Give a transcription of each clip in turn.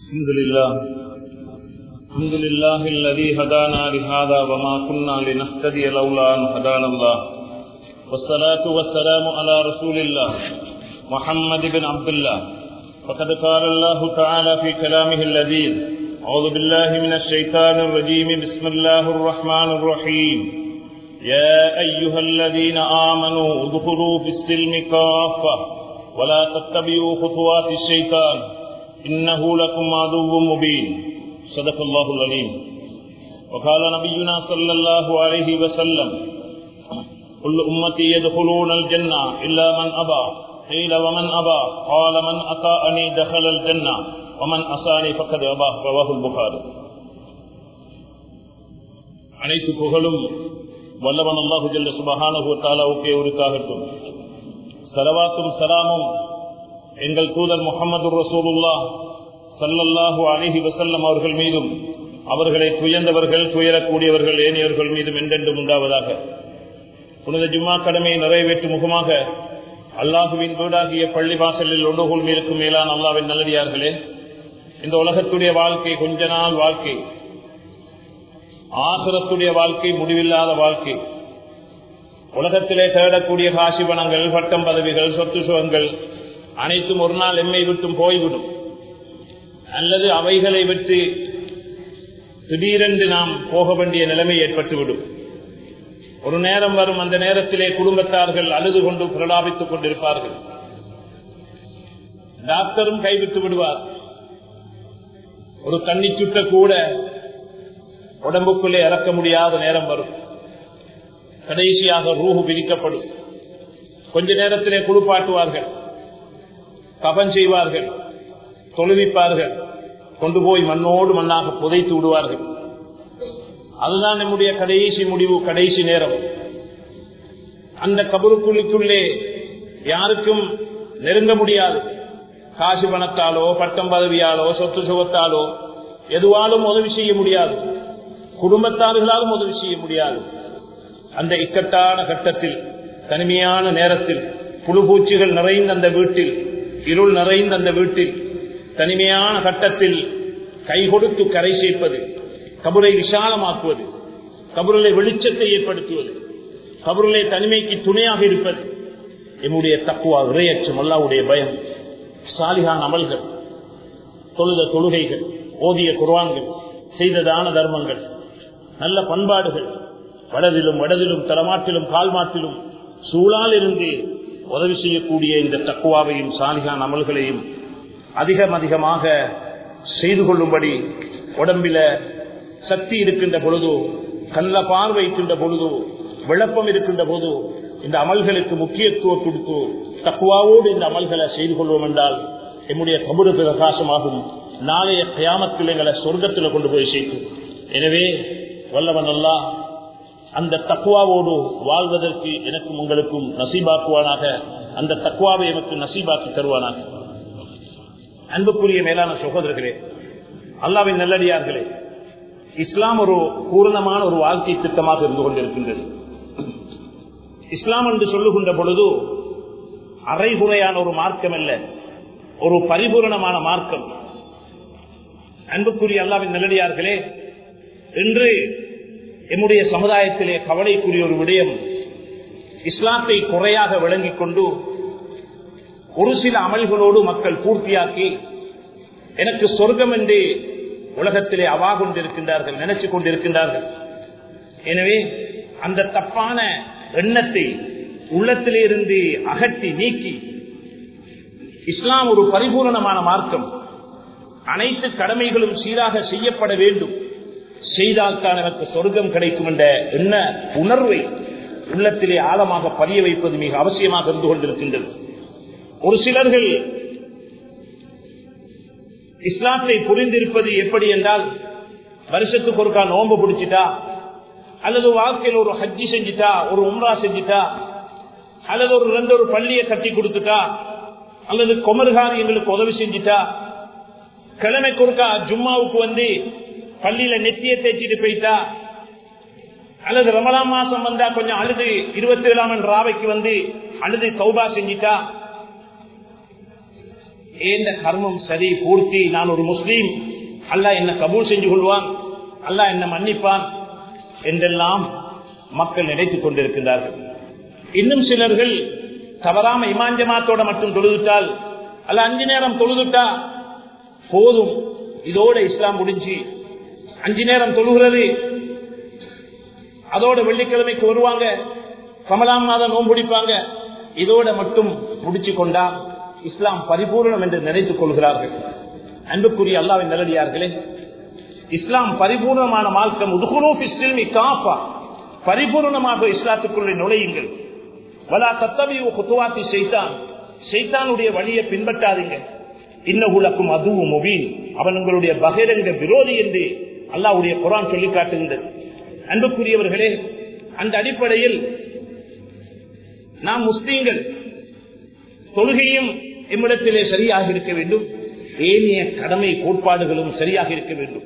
الحمد لله الحمد لله الذي هدانا لهذا وما كنا لنهتدي لولا أن هدانا الله والصلاة والسلام على رسول الله محمد بن عبد الله فقد قال الله تعالى في كلامه اللذيذ أعوذ بالله من الشيطان الرجيم بسم الله الرحمن الرحيم يا أيها الذين آمنوا ادخلوا في السلم كافة ولا تتبعوا خطوات الشيطان إنه لكم عدو مبين صدق الله العليم وقال نبينا صلى الله عليه وسلم كل أمتي يدخلون الجنة إلا من أبى قيل ومن أبى قال من أطاعني دخل الجنة ومن أصاني فقد أبى رواه البخاري அனைத்து புகழும் வல்லவன் அல்லாஹு ஜல்ல சுபஹானஹு தாலாவுக்கே உரித்தாகட்டும் சலவாத்தும் சலாமும் எங்கள் தூதர் முகமது ரசூலுல்லா சல்லல்லாஹு அலிஹி வசல்லம் அவர்கள் மீதும் அவர்களை துயர்ந்தவர்கள் துயரக்கூடியவர்கள் ஏனையவர்கள் மீதும் என்றென்றும் உண்டாவதாக புனித ஜும்மா கடமையை நிறைவேற்றும் முகமாக அல்லாஹுவின் வீடாகிய பள்ளி வாசலில் ஒன்றுகோல் மீதுக்கும் மேலான அல்லாவின் நல்லடியார்களே இந்த உலகத்துடைய வாழ்க்கை கொஞ்ச நாள் வாழ்க்கை ஆசுரத்துடைய வாழ்க்கை முடிவில்லாத வாழ்க்கை உலகத்திலே தேடக்கூடிய காசி பணங்கள் பட்டம் பதவிகள் சொத்து சுகங்கள் அனைத்தும் ஒரு நாள் எம்மை விட்டும் போய்விடும் அல்லது அவைகளை விட்டு திடீரென்று நாம் போக வேண்டிய நிலைமை ஏற்பட்டுவிடும் ஒரு நேரம் வரும் அந்த நேரத்திலே குடும்பத்தார்கள் அழுது கொண்டு பிரலாபித்துக் கொண்டிருப்பார்கள் டாக்டரும் கைவிட்டு விடுவார் ஒரு தண்ணி சுட்ட கூட உடம்புக்குள்ளே இறக்க முடியாத நேரம் வரும் கடைசியாக ரூஹு பிரிக்கப்படும் கொஞ்ச நேரத்திலே குளிப்பாட்டுவார்கள் கபன் செய்வார்கள் தொழுவிப்பார்கள் கொண்டு போய் மண்ணோடு மண்ணாக புதைத்து விடுவார்கள் அதுதான் நம்முடைய கடைசி முடிவு கடைசி நேரம் அந்த கபருக்குள்ளிக்குள்ளே யாருக்கும் நெருங்க முடியாது காசு பணத்தாலோ பட்டம் பதவியாலோ சொத்து சுகத்தாலோ எதுவாலும் உதவி செய்ய முடியாது குடும்பத்தார்களாலும் உதவி செய்ய முடியாது அந்த இக்கட்டான கட்டத்தில் தனிமையான நேரத்தில் புழுபூச்சிகள் நிறைந்த அந்த வீட்டில் இருள் நிறைந்த அந்த வீட்டில் தனிமையான கட்டத்தில் கை கொடுத்து கரை சேர்ப்பது கபுரை விசாலமாக்குவது கபுரலை வெளிச்சத்தை ஏற்படுத்துவது கபுரலை தனிமைக்கு துணையாக இருப்பது என்னுடைய தக்குவா இறையச்சம் அல்லாவுடைய பயம் சாலிகான் அமல்கள் தொழுத தொழுகைகள் ஓதிய குர்வான்கள் செய்த தான தர்மங்கள் நல்ல பண்பாடுகள் வடதிலும் வடதிலும் தலமாட்டிலும் கால்மாட்டிலும் சூழால் இருந்து உதவி செய்யக்கூடிய இந்த தக்குவாவையும் சாலிகான் அமல்களையும் அதிகம் அதிகமாக செய்து கொள்ளும்படி உடம்பில சக்தி இருக்கின்ற பொழுதோ கல்ல பார்வை இருக்கின்ற பொழுதோ விளப்பம் இருக்கின்ற போதோ இந்த அமல்களுக்கு முக்கியத்துவம் கொடுத்து தக்குவாவோடு இந்த அமல்களை செய்து கொள்வோம் என்றால் என்னுடைய கபுரு பிரகாசமாகும் நாளைய கயாமத்தில் எங்களை சொர்க்கத்தில் கொண்டு போய் சேர்க்கும் எனவே வல்லவன் அல்லா அந்த தக்குவாவோடு வாழ்வதற்கு எனக்கும் உங்களுக்கும் நசீபாக்குவானாக அந்த தக்குவாவை எனக்கு நசீபாக்கி தருவானாக அன்புக்குரிய மேலான சகோதரர்களே அல்லாவின் நல்லடியார்களே இஸ்லாம் ஒரு பூரணமான ஒரு வாழ்க்கை திட்டமாக இருந்து கொண்டிருக்கின்றது இஸ்லாம் என்று சொல்லுகின்ற பொழுது அரைகுறையான ஒரு மார்க்கம் அல்ல ஒரு பரிபூரணமான மார்க்கம் அன்புக்குரிய அல்லாவின் நல்லடியார்களே இன்று எம்முடைய சமுதாயத்திலே கவலைக்குரிய ஒரு விடயம் இஸ்லாத்தை குறையாக விளங்கிக் கொண்டு ஒரு சில அமல்களோடு மக்கள் பூர்த்தியாக்கி எனக்கு சொர்க்கம் என்று உலகத்திலே அவா கொண்டிருக்கின்றார்கள் நினைச்சு கொண்டிருக்கின்றார்கள் எனவே அந்த தப்பான எண்ணத்தை உள்ளத்திலே இருந்து அகற்றி நீக்கி இஸ்லாம் ஒரு பரிபூர்ணமான மார்க்கம் அனைத்து கடமைகளும் சீராக செய்யப்பட வேண்டும் செய்தால்தான் எனக்கு சொர்க்கம் கிடைக்கும் என்ற எண்ண உணர்வை உள்ளத்திலே ஆழமாக பதிய வைப்பது மிக அவசியமாக இருந்து கொண்டிருக்கின்றது ஒரு சிலர்கள் இஸ்லாத்தை புரிந்திருப்பது எப்படி என்றால் வருஷத்துக்கு ஒருக்கா நோம்பு பிடிச்சிட்டா அல்லது வாழ்க்கையில் ஒரு ஹஜ்ஜி செஞ்சிட்டா ஒரு உம்ரா செஞ்சிட்டா அல்லது ஒரு ரெண்டு ஒரு பள்ளியை கட்டி கொடுத்துட்டா அல்லது கொமர்காரி எங்களுக்கு உதவி செஞ்சிட்டா கிழமை கொடுக்கா ஜும்மாவுக்கு வந்து பள்ளியில நெத்திய தேய்ச்சிட்டு போயிட்டா அல்லது ரமலான் மாசம் வந்தா கொஞ்சம் அழுது இருபத்தி ஏழாம் ராவைக்கு வந்து அழுது கௌபா செஞ்சிட்டா ஏந்த கர்மம் சரி பூர்த்தி நான் ஒரு முஸ்லீம் அல்லாஹ் என்ன கபூல் செஞ்சு கொள்வான் அல்லாஹ் என்ன மன்னிப்பான் என்றெல்லாம் மக்கள் நினைத்துக் கொண்டிருக்கின்றார்கள் இன்னும் சிலர்கள் தவறாம இமாஞ்சமாத்தோட மட்டும் தொழுதுட்டால் அல்ல அஞ்சு நேரம் தொழுதுட்டா போதும் இதோட இஸ்லாம் முடிஞ்சு அஞ்சு நேரம் தொழுகிறது அதோட வெள்ளிக்கிழமைக்கு வருவாங்க கமலாம் மாதம் நோன்புடிப்பாங்க இதோட மட்டும் முடிச்சு கொண்டா இஸ்லாம் பரிபூர்ணம் என்று நினைத்துக் கொள்கிறார்கள் அன்புக்குரிய அல்லாவின் நல்லடியார்களே இஸ்லாம் பரிபூர்ணமான மார்க்கம் உதுகுலோபி காப்பா பரிபூர்ணமாக இஸ்லாத்துக்குள்ளே நுழையுங்கள் வலா தத்தவி குத்துவாத்தி செய்தான் செய்தானுடைய வழியை பின்பற்றாதீங்க இன்னகுலக்கும் அதுவும் முபீன் அவன் உங்களுடைய பகிரங்க விரோதி என்று அல்லாவுடைய குரான் சொல்லி காட்டுகின்றது அன்புக்குரியவர்களே அந்த அடிப்படையில் நாம் முஸ்லீம்கள் தொழுகையும் இம்மிடத்திலே சரியாக இருக்க வேண்டும் ஏனைய கடமை கோட்பாடுகளும் சரியாக இருக்க வேண்டும்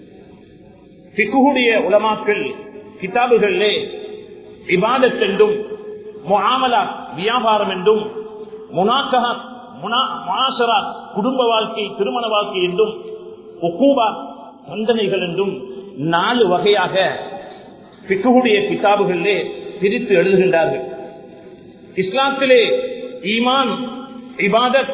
பிக்குடைய உலமாக்கள் கிதாபுகளிலே விவாதத் என்றும் முஆமலா வியாபாரம் என்றும் முனாக்கா முனாசரா குடும்ப வாழ்க்கை திருமண வாழ்க்கை என்றும் ஒக்கூபா தண்டனைகள் என்றும் நாலு வகையாக பிக்குடைய கிதாபுகளிலே பிரித்து எழுதுகின்றார்கள் இஸ்லாத்திலே ஈமான் இபாதத்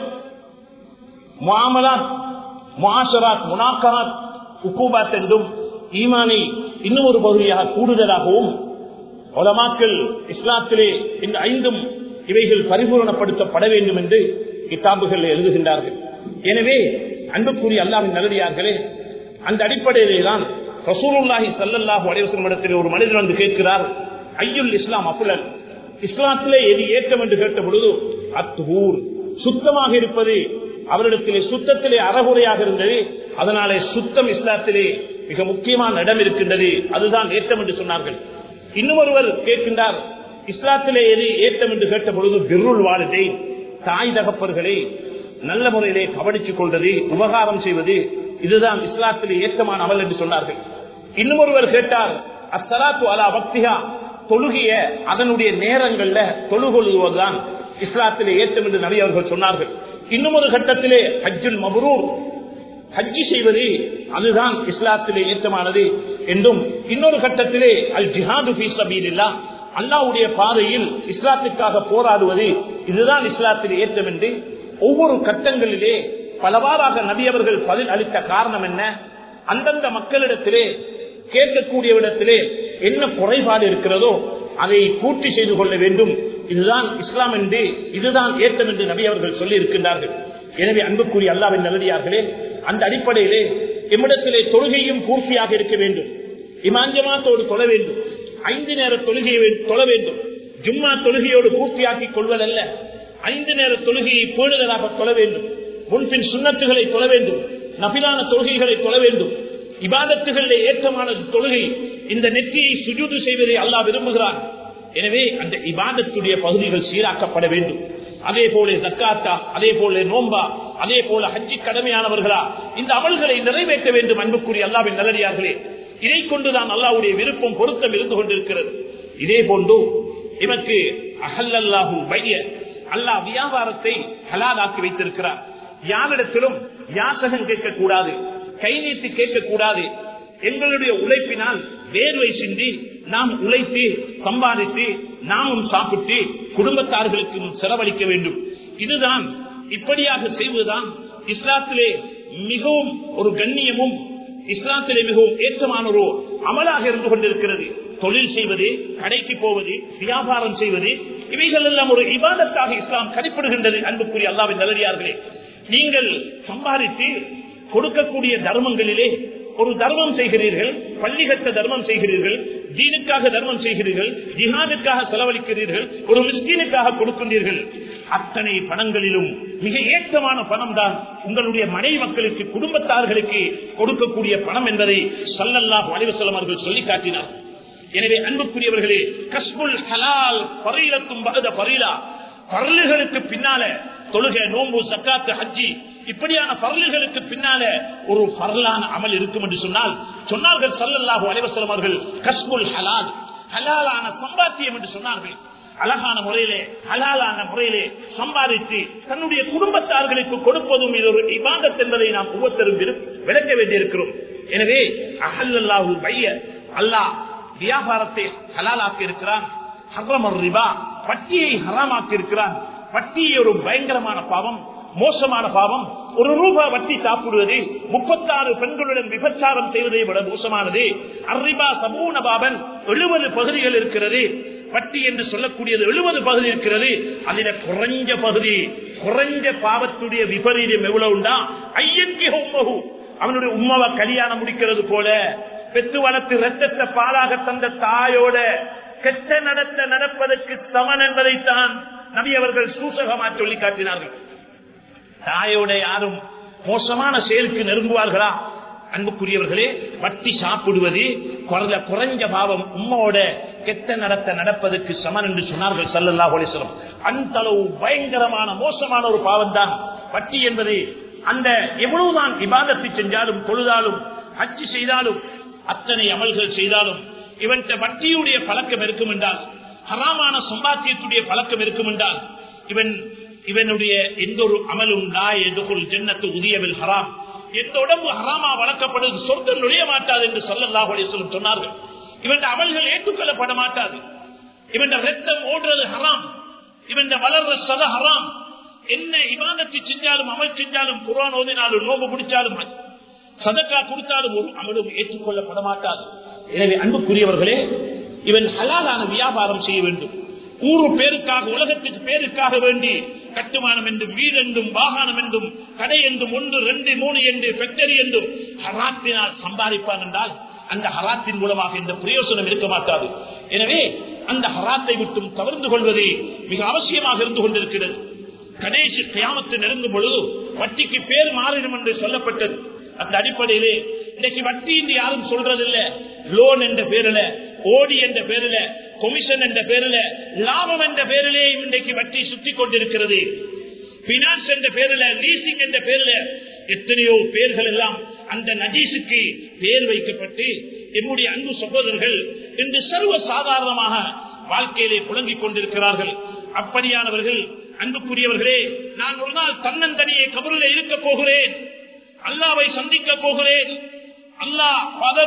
முஆமலாத் முஆஷராத் முனாக்கராத் உக்கூபாத் என்றும் ஈமானை இன்னும் ஒரு பகுதியாக கூடுதலாகவும் உலமாக்கள் இஸ்லாத்திலே இந்த ஐந்தும் இவைகள் பரிபூரணப்படுத்தப்பட வேண்டும் என்று கிதாபுகள் எழுதுகின்றார்கள் எனவே அன்புக்குரிய அல்லாவின் நல்லடியார்களே அந்த அடிப்படையிலே தான் ரசூலுல்லாஹி சல்லல்லாஹு அலைவசம் இடத்தில் ஒரு மனிதன் வந்து கேட்கிறார் ஐயுல் இஸ்லாம் அப்புலன் இஸ்லாத்திலே எது ஏற்றம் என்று கேட்ட பொழுது அத்தூர் சுத்தமாக இருப்பது அவரிடத்திலே சுத்தத்திலே அறகுறையாக இருந்தது அதனாலே சுத்தம் இஸ்லாத்திலே மிக முக்கியமான இடம் இருக்கின்றது அதுதான் ஏற்றம் என்று சொன்னார்கள் இன்னும் ஒருவர் கேட்கின்றார் இஸ்லாத்திலே எது ஏற்றம் என்று கேட்ட பொழுது பிருள் வாழ்தை தாய் தகப்பர்களை நல்ல முறையிலே கவனித்துக் கொள்வது உபகாரம் செய்வது இதுதான் இஸ்லாத்திலே ஏற்றமான அமல் என்று சொன்னார்கள் இன்னும் ஒருவர் கேட்டார் அஸ்தலாத்து அலா பக்திகா தொழுகிய அதனுடைய நேரங்கள்ல தொழுகொள்வதுதான் இஸ்லாத்திலே ஏற்றம் என்று நபி அவர்கள் சொன்னார்கள் இன்னும் ஒரு கட்டத்திலே ஹஜ்ஜுல் மபரூர் ஹஜ்ஜி செய்வது அதுதான் இஸ்லாத்திலே ஏற்றமானது என்றும் இன்னொரு கட்டத்திலே அல் ஜிஹாது ஃபீஸ்லபீலில்லா அல்லாவுடைய பாதையில் இஸ்லாத்திற்காக போராடுவது இதுதான் இஸ்லாத்திலே ஏற்றம் என்று ஒவ்வொரு கட்டங்களிலே பலவாறாக நபி அவர்கள் பதில் அளித்த காரணம் என்ன அந்தந்த மக்களிடத்திலே கேட்கக்கூடியவிடத்திலே என்ன குறைபாடு இருக்கிறதோ அதை பூர்த்தி செய்து கொள்ள வேண்டும் இதுதான் இஸ்லாம் என்று இதுதான் ஏற்றம் என்று நபி அவர்கள் சொல்லி இருக்கின்றார்கள் எனவே அன்புக்குரிய அல்லாவின் நல்லடியார்களே அந்த அடிப்படையிலே எம்மிடத்திலே தொழுகையும் பூர்த்தியாக இருக்க வேண்டும் இமாஞ்சமாத்தோடு தொழ வேண்டும் ஐந்து நேர தொழுகையை தொழ வேண்டும் ஜும்மா தொழுகையோடு பூர்த்தியாக்கி கொள்வதல்ல ஐந்து நேர தொழுகையை பேணுதலாக தொழ வேண்டும் முன்பின் சுண்ணத்துகளை தொழ வேண்டும் நபிலான தொழுகைகளை தொழ வேண்டும் இபாதத்துகளிலே ஏற்றமான தொழுகை இந்த நெற்றியை சுஜூது செய்வதை அல்லாஹ் விரும்புகிறான் எனவே அந்த இபாதத்துடைய பகுதிகள் சீராக்கப்பட வேண்டும் அதே போல ஜக்காத்தா அதே போல நோம்பா அதே போல ஹஜ்ஜி கடமையானவர்களா இந்த அமல்களை நிறைவேற்ற வேண்டும் அன்புக்குரிய அல்லாவின் நல்லடியார்களே இதை கொண்டுதான் அல்லாவுடைய விருப்பம் பொருத்தம் இருந்து கொண்டிருக்கிறது இதே போன்று இவருக்கு அகல்லல்லாஹு பைய அல்லாஹ் வியாபாரத்தை ஹலாலாக்கி வைத்திருக்கிறார் யாரிடத்திலும் யாசகம் கேட்கக்கூடாது கை நீட்டி கேட்கக்கூடாது எங்களுடைய உழைப்பினால் வேர்வை சிந்தி நாம் உழைத்து சம்பாதித்து நாமும் சாப்பிட்டு குடும்பத்தார்களுக்கும் செலவழிக்க வேண்டும் இதுதான் இப்படியாக செய்வதுதான் இஸ்லாத்திலே மிகவும் ஒரு கண்ணியமும் இஸ்லாத்திலே மிகவும் ஏற்றமான ஒரு அமலாக இருந்து கொண்டிருக்கிறது தொழில் செய்வது கடைக்கு போவது வியாபாரம் செய்வது இவைகள் எல்லாம் ஒரு இபாதத்தாக இஸ்லாம் கணிப்பிடுகின்றது அன்புக்குரிய அல்லாவின் நல்லடியார்களே நீங்கள் சம்பாதித்து கொடுக்கக்கூடிய தர்மங்களிலே ஒரு தர்மம் செய்கிறீர்கள் பள்ளி கட்ட தர்மம் செய்கிறீர்கள் தீனுக்காக தர்மம் செய்கிறீர்கள் ஜிஹானுக்காக செலவழிக்கிறீர்கள் ஒரு மிஸ்கீனுக்காக கொடுக்கின்றீர்கள் அத்தனை பணங்களிலும் மிக ஏற்றமான பணம் தான் உங்களுடைய மனை மக்களுக்கு குடும்பத்தார்களுக்கு கொடுக்கக்கூடிய பணம் என்பதை சல்லல்லாஹ் வலிவசலம் அவர்கள் சொல்லி காட்டினார் எனவே அன்புக்குரியவர்களே கஸ்புல் ஹலால் பறையிலத்தும் பகுத பரீலா பரலுகளுக்கு பின்னால தொழுகை நோம்பு சக்காத்து ஹஜ்ஜி இப்படியான பரலுகளுக்கு பின்னால ஒரு பரலான அமல் இருக்கும் என்று சொன்னால் சொன்னார்கள் சல்லல்லாஹு அலைவசலம் அவர்கள் கஸ்புல் ஹலால் ஹலாலான சம்பாத்தியம் என்று சொன்னார்கள் அழகான முறையிலே ஹலாலான முறையிலே சம்பாதித்து தன்னுடைய குடும்பத்தார்களுக்கு கொடுப்பதும் இது ஒரு இபாதத் என்பதை நாம் ஒவ்வொருத்தரும் விரு- விளக்க வேண்டியிருக்கிறோம் எனவே அஹல்லாஹு பைய அல்லாஹ் வியாபாரத்தை ஹலாலாக்கி இருக்கிறான் ஹர்ரமர் ரிபா வட்டியை ஹராமாக்கி இருக்கிறான் வட்டி ஒரு பயங்கரமான பாவம் மோசமான பாவம் ஒரு ரூபாய் வட்டி சாப்பிடுவது முப்பத்தாறு பெண்களுடன் விபச்சாரம் செய்வதை விட மோசமானது அர்ரிபா சமூன பாபன் எழுபது பகுதிகள் இருக்கிறது வட்டி என்று சொல்லக்கூடியது எழுபது பகுதி இருக்கிறது அதில குறைஞ்ச பகுதி குறைஞ்ச பாவத்துடைய விபரீதம் எவ்வளவு உண்டா ஐயன்கி உம்மகு அவனுடைய உம்மாவை கல்யாணம் முடிக்கிறது போல பெத்து வளர்த்து ரத்தத்தை பாலாக தந்த தாயோட கெட்ட நடத்த நடப்பதற்கு சமன் என்பதைத்தான் நபி அவர்கள் சூசகமா சொல்லி காட்டினார்கள் தாயோட யாரும் மோசமான செயலுக்கு நெருங்குவார்களா அன்புக்குரியவர்களே வட்டி சாப்பிடுவது குறைந்த குறைஞ்ச பாவம் உம்மோட கெட்ட நடத்த நடப்பதற்கு சமன் என்று சொன்னார்கள் சல்லல்லா அலிஸ்லம் அந்த அளவு பயங்கரமான மோசமான ஒரு பாவம் தான் வட்டி என்பது அந்த எவ்வளவுதான் விவாதத்தை செஞ்சாலும் தொழுதாலும் ஹஜ்ஜி செய்தாலும் அத்தனை அமல்கள் செய்தாலும் இவன்கிட்ட வட்டியுடைய பழக்கம் இருக்கும் என்றால் ஹராமான சம்பாத்தியத்துடைய பழக்கம் இருக்கும் என்றால் இவன் இவனுடைய எந்த ஒரு அமலும் எதுகுள் ஜன்னத்து உதியவில் ஹராம் எந்த உடம்பு ஹராமா வளர்க்கப்படுது சொர்க்கம் நுழைய மாட்டாது என்று சொல்லல்லாஹ் அலிஸ்லம் சொன்னார்கள் இவன் அமல்கள் ஏற்றுக்கொள்ளப்பட மாட்டாது இவன் ரத்தம் ஓடுறது ஹராம் இவன் வளர்ற சத ஹராம் என்ன இவாதத்தை செஞ்சாலும் அமல் செஞ்சாலும் குரான் ஓதினாலும் நோம்பு பிடிச்சாலும் சதக்கா கொடுத்தாலும் ஒரு அமலும் ஏற்றுக்கொள்ளப்பட மாட்டாது எனவே அன்புக்குரியவர்களே இவன் ஹலாலான வியாபாரம் செய்ய வேண்டும் ஊரு பேருக்காக உலகத்துக்கு பேருக்காக வேண்டி கட்டுமானம் என்றும் வீடு என்றும் வாகனம் என்றும் கடை என்றும் ஒன்று ரெண்டு மூணு என்று ஃபேக்டரி என்றும் ஹராத்தினால் சம்பாதிப்பான் என்றால் அந்த ஹராத்தின் மூலமாக இந்த பிரயோசனம் இருக்க மாட்டாது எனவே அந்த ஹராத்தை விட்டும் தவிர்த்து கொள்வது மிக அவசியமாக இருந்து கொண்டிருக்கிறது கடைசி கியாமத்து நெருங்கும் பொழுது வட்டிக்கு பேர் மாறிடும் என்று சொல்லப்பட்டது அந்த அடிப்படையிலே இன்னைக்கு வட்டி என்று யாரும் சொல்றதில்ல லோன் என்ற பேரில் ஓடி என்ற பேரில் கொமிஷன் என்ற பேரில் லாபம் என்ற பேரிலே இன்றைக்கு வட்டி சுத்தி கொண்டிருக்கிறது பினான்ஸ் என்ற பேரில் லீசிங் என்ற பேரில் எத்தனையோ பேர்கள் எல்லாம் அந்த நஜீசுக்கு பேர் வைக்கப்பட்டு என்னுடைய அன்பு சகோதரர்கள் இன்று சர்வ சாதாரணமாக வாழ்க்கையிலே புழங்கிக் கொண்டிருக்கிறார்கள் அப்படியானவர்கள் அன்புக்குரியவர்களே நான் ஒரு நாள் தன்னந்தனியே கபரில் இருக்க போகிறேன் அல்லாவை சந்திக்க போகிறேன் அல்லாஹ்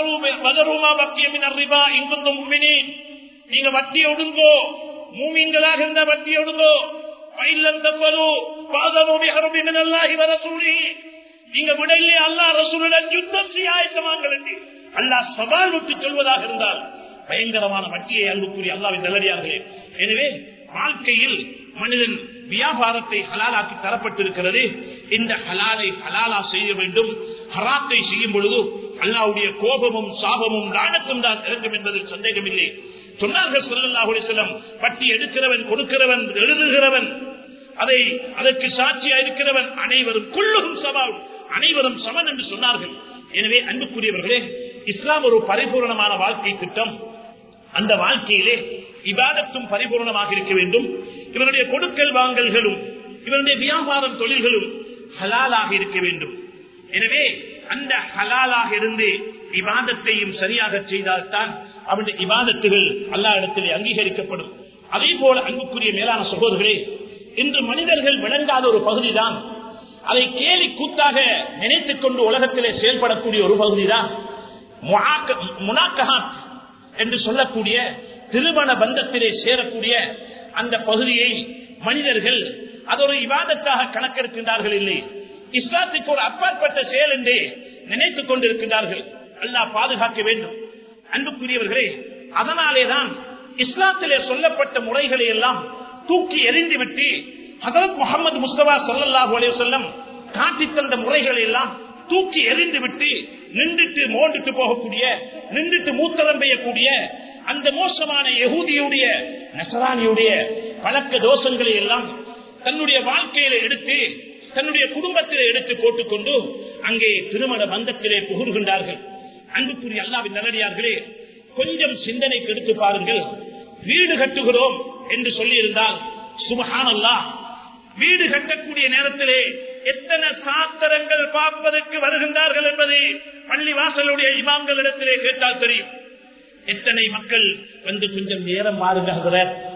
பதரூமா பக்கியமின் அறிவா இங்குந்தும் உமினேன் நீங்க வட்டி ஒடுங்கோ மூமீன்களாக இருந்த வட்டி ஒடுங்கோ பயிலம் தப்பதோ பாதனோபி ஹரபிமின் அல்லாஹி வரசூலி நீங்க விடையிலே அல்லா ரசூலுடன் யுத்தம் செய்ய ஆயத்தமாங்கள் என்று அல்லாஹ் சவால் விட்டு சொல்வதாக இருந்தால் பயங்கரமான வட்டியை அன்புக்குரிய அல்லாவின் நல்லடியார்களே எனவே வாழ்க்கையில் மனிதன் வியாபாரத்தை ஹலாலாக்கி தரப்பட்டிருக்கிறது இந்த ஹலாலை ஹலாலா செய்ய வேண்டும் ஹராத்தை செய்யும் பொழுது அல்லாவுடைய கோபமும் சாபமும் லானத்தும் தான் இறங்கும் என்பதில் சந்தேகமில்லை சொன்னார்கள் சொல்லல்லாஹுடைய செல்லம் பட்டி எடுக்கிறவன் கொடுக்கிறவன் எழுதுகிறவன் அதை அதற்கு சாட்சியா இருக்கிறவன் அனைவரும் குள்ளும் சவால் அனைவரும் சமன் என்று சொன்னார்கள் எனவே அன்புக்குரியவர்களே இஸ்லாம் ஒரு பரிபூர்ணமான வாழ்க்கை திட்டம் அந்த வாழ்க்கையிலே இபாதத்தும் பரிபூர்ணமாக இருக்க வேண்டும் இவனுடைய கொடுக்கல் வாங்கல்களும் இவனுடைய வியாபாரம் தொழில்களும் ஹலாலாக இருக்க வேண்டும் எனவே அந்த ஹலாலாக இருந்து இபாதத்தையும் சரியாக செய்தால்தான் அவனுடைய இபாதத்துகள் அல்லா இடத்திலே அங்கீகரிக்கப்படும் அதே போல அன்புக்குரிய மேலான சகோதரர்களே இன்று மனிதர்கள் விளங்காத ஒரு பகுதிதான் அதை கேலி கூத்தாக நினைத்துக் கொண்டு உலகத்திலே செயல்படக்கூடிய ஒரு பகுதிதான் முனாக்கஹாத் என்று சொல்லக்கூடிய திருமண பந்தத்திலே சேரக்கூடிய அந்த பகுதியை மனிதர்கள் அது ஒரு விவாதத்தாக கணக்கெடுக்கின்றார்கள் இல்லை இஸ்லாத்துக்கு ஒரு அப்பாற்பட்ட செயல் என்றே நினைத்துக் கொண்டிருக்கின்றார்கள் அல்லாஹ் பாதுகாக்க வேண்டும் அன்புக்குரியவர்களே அதனாலேதான் இஸ்லாத்திலே சொல்லப்பட்ட முறைகளை எல்லாம் தூக்கி எறிந்துவிட்டு ஹதரத் முகமது முஸ்தபா சல்லாஹூ அலைய சொல்லம் காட்டி தந்த முறைகளை எல்லாம் தூக்கி எறிந்து விட்டு நின்றுட்டு மோண்டுட்டு போகக்கூடிய நின்றுட்டு மூத்தரம் பெய்யக்கூடிய அந்த மோசமான யகூதியுடைய நசரானியுடைய பழக்க தோஷங்களை எல்லாம் தன்னுடைய வாழ்க்கையில எடுத்து தன்னுடைய குடும்பத்திலே எடுத்து போட்டுக்கொண்டு அங்கே திருமண பந்தத்திலே புகுகின்றார்கள் அன்புக்குரிய அல்லாவின் நல்லடியார்களே கொஞ்சம் சிந்தனைக்கு எடுத்து பாருங்கள் வீடு கட்டுகிறோம் என்று சொல்லியிருந்தால் சுபஹான் அல்லா வீடு கட்டக்கூடிய நேரத்திலே எத்தனை சாத்திரங்கள் பார்ப்பதற்கு வருகின்றார்கள் என்பதை பள்ளி வாசலுடைய இமாம்களிடத்திலே கேட்டால் தெரியும் எத்தனை மக்கள் வந்து கொஞ்சம் நேரம் மாறுங்க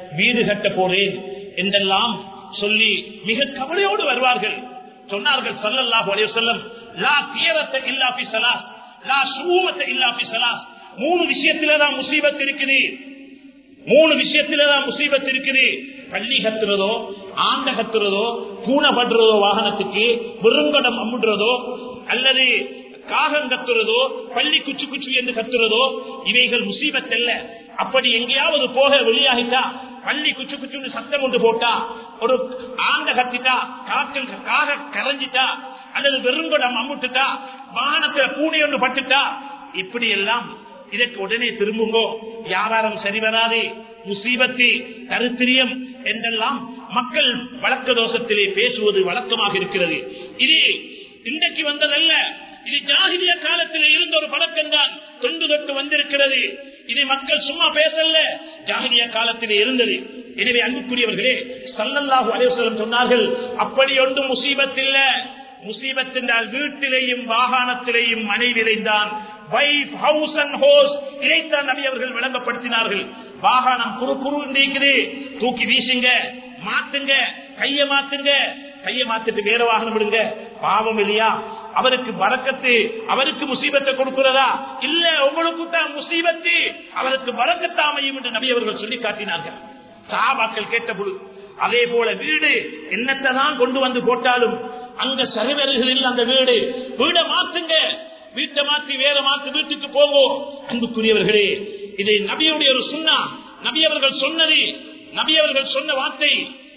வீடு கட்ட போறேன் என்றெல்லாம் சொல்லி மிக கவலையோடு வருவார்கள் சொன்னார்கள் சல்லல்லாஹு அலைஹி வஸல்லம் லா தியரத்த இல்லா ஃபி ஸலாஸ் லா ஷூமத்த இல்லா ஃபி ஸலாஸ் மூணு விஷயத்தில தான் முசீபத் இருக்குது மூணு விஷயத்தில தான் முசீபத் இருக்குது பள்ளி கத்துறதோ ஆண்ட கத்துறதோ பூனை படுறதோ வாகனத்துக்கு விருங்கடம் அம்முடுறதோ அல்லது காகம் கத்துறதோ பள்ளி குச்சு குச்சு என்று கத்துறதோ இவைகள் முசீபத் அல்ல அப்படி எங்கேயாவது போக வெளியாகிட்டா பள்ளி குச்சு குச்சுன்னு சத்தம் கொண்டு போட்டா ஒரு ஆண்ட கத்திட்டா காற்றில் காக கரைஞ்சிட்டா அல்லது வெறுங்கடம் அம்முட்டுட்டா வாகனத்துல பூனை ஒன்று பட்டுட்டா இப்படி எல்லாம் இதற்கு உடனே திரும்புங்கோ வியாபாரம் சரி வராது முசீபத்து கருத்திரியம் என்றெல்லாம் மக்கள் வழக்க தோஷத்திலே பேசுவது வழக்கமாக இருக்கிறது இது இன்றைக்கு வந்ததல்ல இது ஜாகிரிய காலத்தில் இருந்த ஒரு பழக்கம் தான் தொண்டு தொட்டு வந்திருக்கிறது இதை மக்கள் சும்மா பேசல ஜாகிரிய காலத்தில் இருந்தது எனவே அன்புக்குரியவர்களே சல்லல்லாஹு அலைவசலம் சொன்னார்கள் அப்படி ஒன்றும் முசீபத் இல்ல முசீபத் என்றால் வீட்டிலேயும் வாகனத்திலேயும் மனைவிலைதான் வைஃப் ஹவுஸ் அண்ட் ஹோஸ் இதைத்தான் நபி அவர்கள் விளங்கப்படுத்தினார்கள் வாகனம் குறு குறு நீக்குது தூக்கி வீசுங்க மாத்துங்க கைய மாத்துங்க கைய மாத்திட்டு வேற வாகனம் விடுங்க பாவம் இல்லையா அவருக்கு வரக்கத்து அவருக்கு முசீபத்தை கொடுக்கிறதா இல்ல உங்களுக்கு தான் முசீபத்து அவருக்கு வரக்கத்து அமையும் என்று நபி அவர்கள் சொல்லி காட்டினார்கள் சாபாக்கள் கேட்ட பொழுது அதே போல வீடு என்னத்தை தான் கொண்டு வந்து போட்டாலும் அங்க சரிவருகளில் அந்த வீடு வீடை மாத்துங்க வீட்டை மாத்தி வேற மாத்து வீட்டுக்கு போவோம் அன்புக்குரியவர்களே இதை நபியுடைய ஒரு சுண்ணா நபி அவர்கள் சொன்னது நபி அவர்கள் சொன்ன வார்த்தை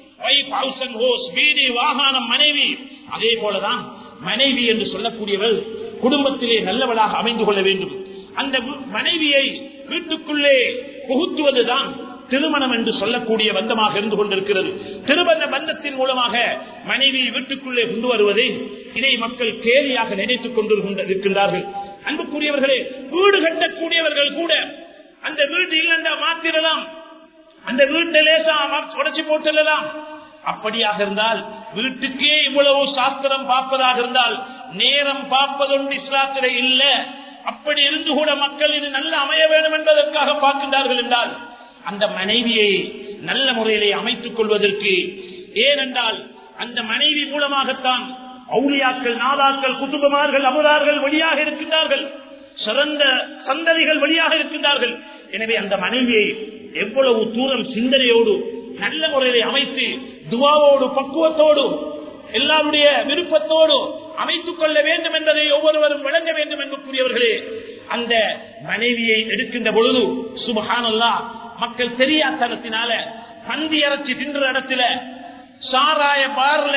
வீடு வாகனம் மனைவி அதே போலதான் மனைவி என்று சொல்லக்கூடியவள் குடும்பத்திலே நல்லவளாக அமைந்து கொள்ள வேண்டும் அந்த மனைவியை வீட்டுக்குள்ளே புகுத்துவதுதான் திருமணம் என்று சொல்லக்கூடிய பந்தமாக இருந்து கொண்டிருக்கிறது திருமண பந்தத்தின் மூலமாக மனைவி வீட்டுக்குள்ளே கொண்டு வருவதை இதை மக்கள் கேலியாக நினைத்துக் கொண்டிருக்கின்றார்கள் அன்புக்குரியவர்களே வீடு கட்டக்கூடியவர்கள் கூட அந்த வீடு இல்லைண்டா மாத்திரலாம் அந்த வீட்டை லேசா உடச்சி போட்டுலாம் அப்படியாக இருந்தால் வீட்டுக்கே இவ்வளவு சாஸ்திரம் பார்ப்பதாக இருந்தால் நேரம் பார்ப்பதொன்று இஸ்லாத்திலே இல்ல அப்படி இருந்து கூட மக்கள் இது நல்ல அமைய வேண்டும் என்பதற்காக பார்க்கின்றார்கள் என்றால் அந்த மனைவியை நல்ல முறையிலே அமைத்துக் கொள்வதற்கு ஏனென்றால் அந்த மனைவி மூலமாகத்தான் அவுளியாக்கள் நாதாக்கள் குடும்பமார்கள் அமரார்கள் வழியாக இருக்கின்றார்கள் சிறந்த சந்ததிகள் வழியாக இருக்கின்றார்கள் எனவே அந்த மனைவியை எவ்வளவு தூரம் சிந்தனையோடு நல்ல முறையிலே அமைத்து துவாவோடு பக்குவத்தோடு எல்லாருடைய விருப்பத்தோடு அமைத்துக் கொள்ள வேண்டும் என்பதை ஒவ்வொருவரும் வழங்க வேண்டும் என்பதற்குரியவர்களே அந்த மனைவியை எடுக்கின்ற பொழுது சுபகானல்லா மக்கள் தெரியாதனத்தினால பந்தி அரைச்சி தின்ற இடத்துல சாராய பார்ல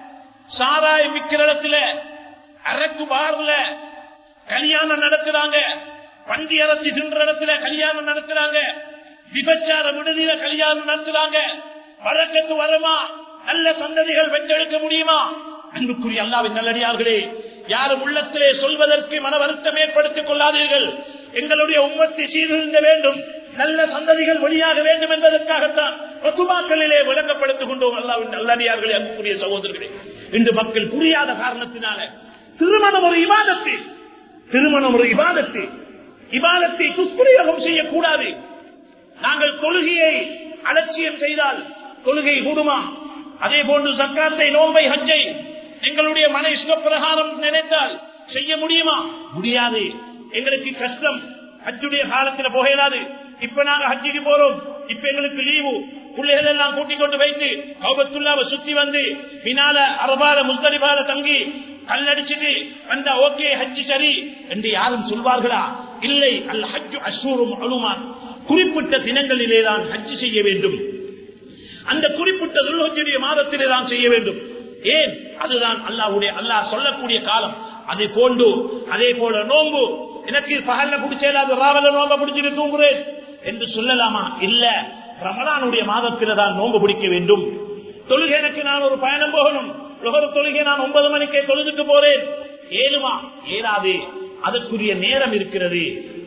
சாராயம் விற்கிற இடத்துல அரக்கு பார்ல கல்யாணம் நடத்துறாங்க பந்தி அரைச்சி தின்ற இடத்துல கல்யாணம் நடத்துறாங்க விபச்சார விடுதியில கல்யாணம் நடத்துறாங்க வழக்கத்து வருமா நல்ல சந்ததிகள் வென்றெடுக்க முடியுமா அன்புக்குரிய அல்லாவின் நல்லடியார்களே யாரும் உள்ளத்திலே சொல்வதற்கு மன வருத்தம் ஏற்படுத்திக் கொள்ளாதீர்கள் எங்களுடைய உம்மத்தை சீர்திருந்த வேண்டும் நல்ல சந்ததிகள் வெளியாக வேண்டும் என்பதற்காகத்தான் பத்துமாக்களிலே விளக்கப்படுத்திக் கொண்டோம் அல்லாவின் நல்லடியார்களே அன்புக்குரிய சகோதரர்களே இன்று மக்கள் புரியாத காரணத்தினால திருமணம் ஒரு இவாதத்து திருமணம் ஒரு இவாதத்து இவாதத்தை துஷ்பிரயோகம் செய்யக்கூடாது நாங்கள் தொழுகையை அலட்சியம் செய்தால் தொழுகை கூடுமா அதே போன்று சக்காத்தை நோம்பை ஹஜ்ஜை எங்களுடைய மன இஷ்டப்பிரகாரம் நினைத்தால் செய்ய முடியுமா முடியாது எங்களுக்கு கஷ்டம் ஹஜ்ஜுடைய காலத்தில் போகலாது இப்ப நாங்க ஹஜ்ஜுக்கு போறோம் இப்ப எங்களுக்கு லீவு பிள்ளைகள் எல்லாம் கூட்டிக் கொண்டு வைத்து கௌபத்துள்ளாவை சுத்தி வந்து பின்னால அரபால முஸ்தலிபால தங்கி கல்லடிச்சுட்டு வந்தா ஓகே ஹஜ்ஜு சரி என்று யாரும் சொல்வார்களா இல்லை அல்ல ஹஜ்ஜு அசூரும் அழுமான் குறிப்பிட்ட தினங்களிலே தான் ஹஜ்ஜு செய்ய வேண்டும் அந்த குறிப்பிட்ட துல்ஹஜுடைய மாதத்திலே தான் செய்ய வேண்டும் ஏன் அதுதான் அல்லாஹ்வுடைய அல்லாஹ் சொல்லக்கூடிய காலம் அதை போன்று அதே போல நோம்பு எனக்கு பகல்ல பிடிச்சேலாது ராவல நோம்ப பிடிச்சிட்டு தூங்குறேன் என்று சொல்லலாமா இல்ல ரமலானுடைய மாதத்தில தான் நோம்பு பிடிக்க வேண்டும் தொழுகை எனக்கு நான் ஒரு பயணம் போகணும் ஒரு தொழுகை நான் ஒன்பது மணிக்கே தொழுதுக்கு போறேன் ஏழுமா ஏழாது அதற்குரிய நேரம் இருக்கிறது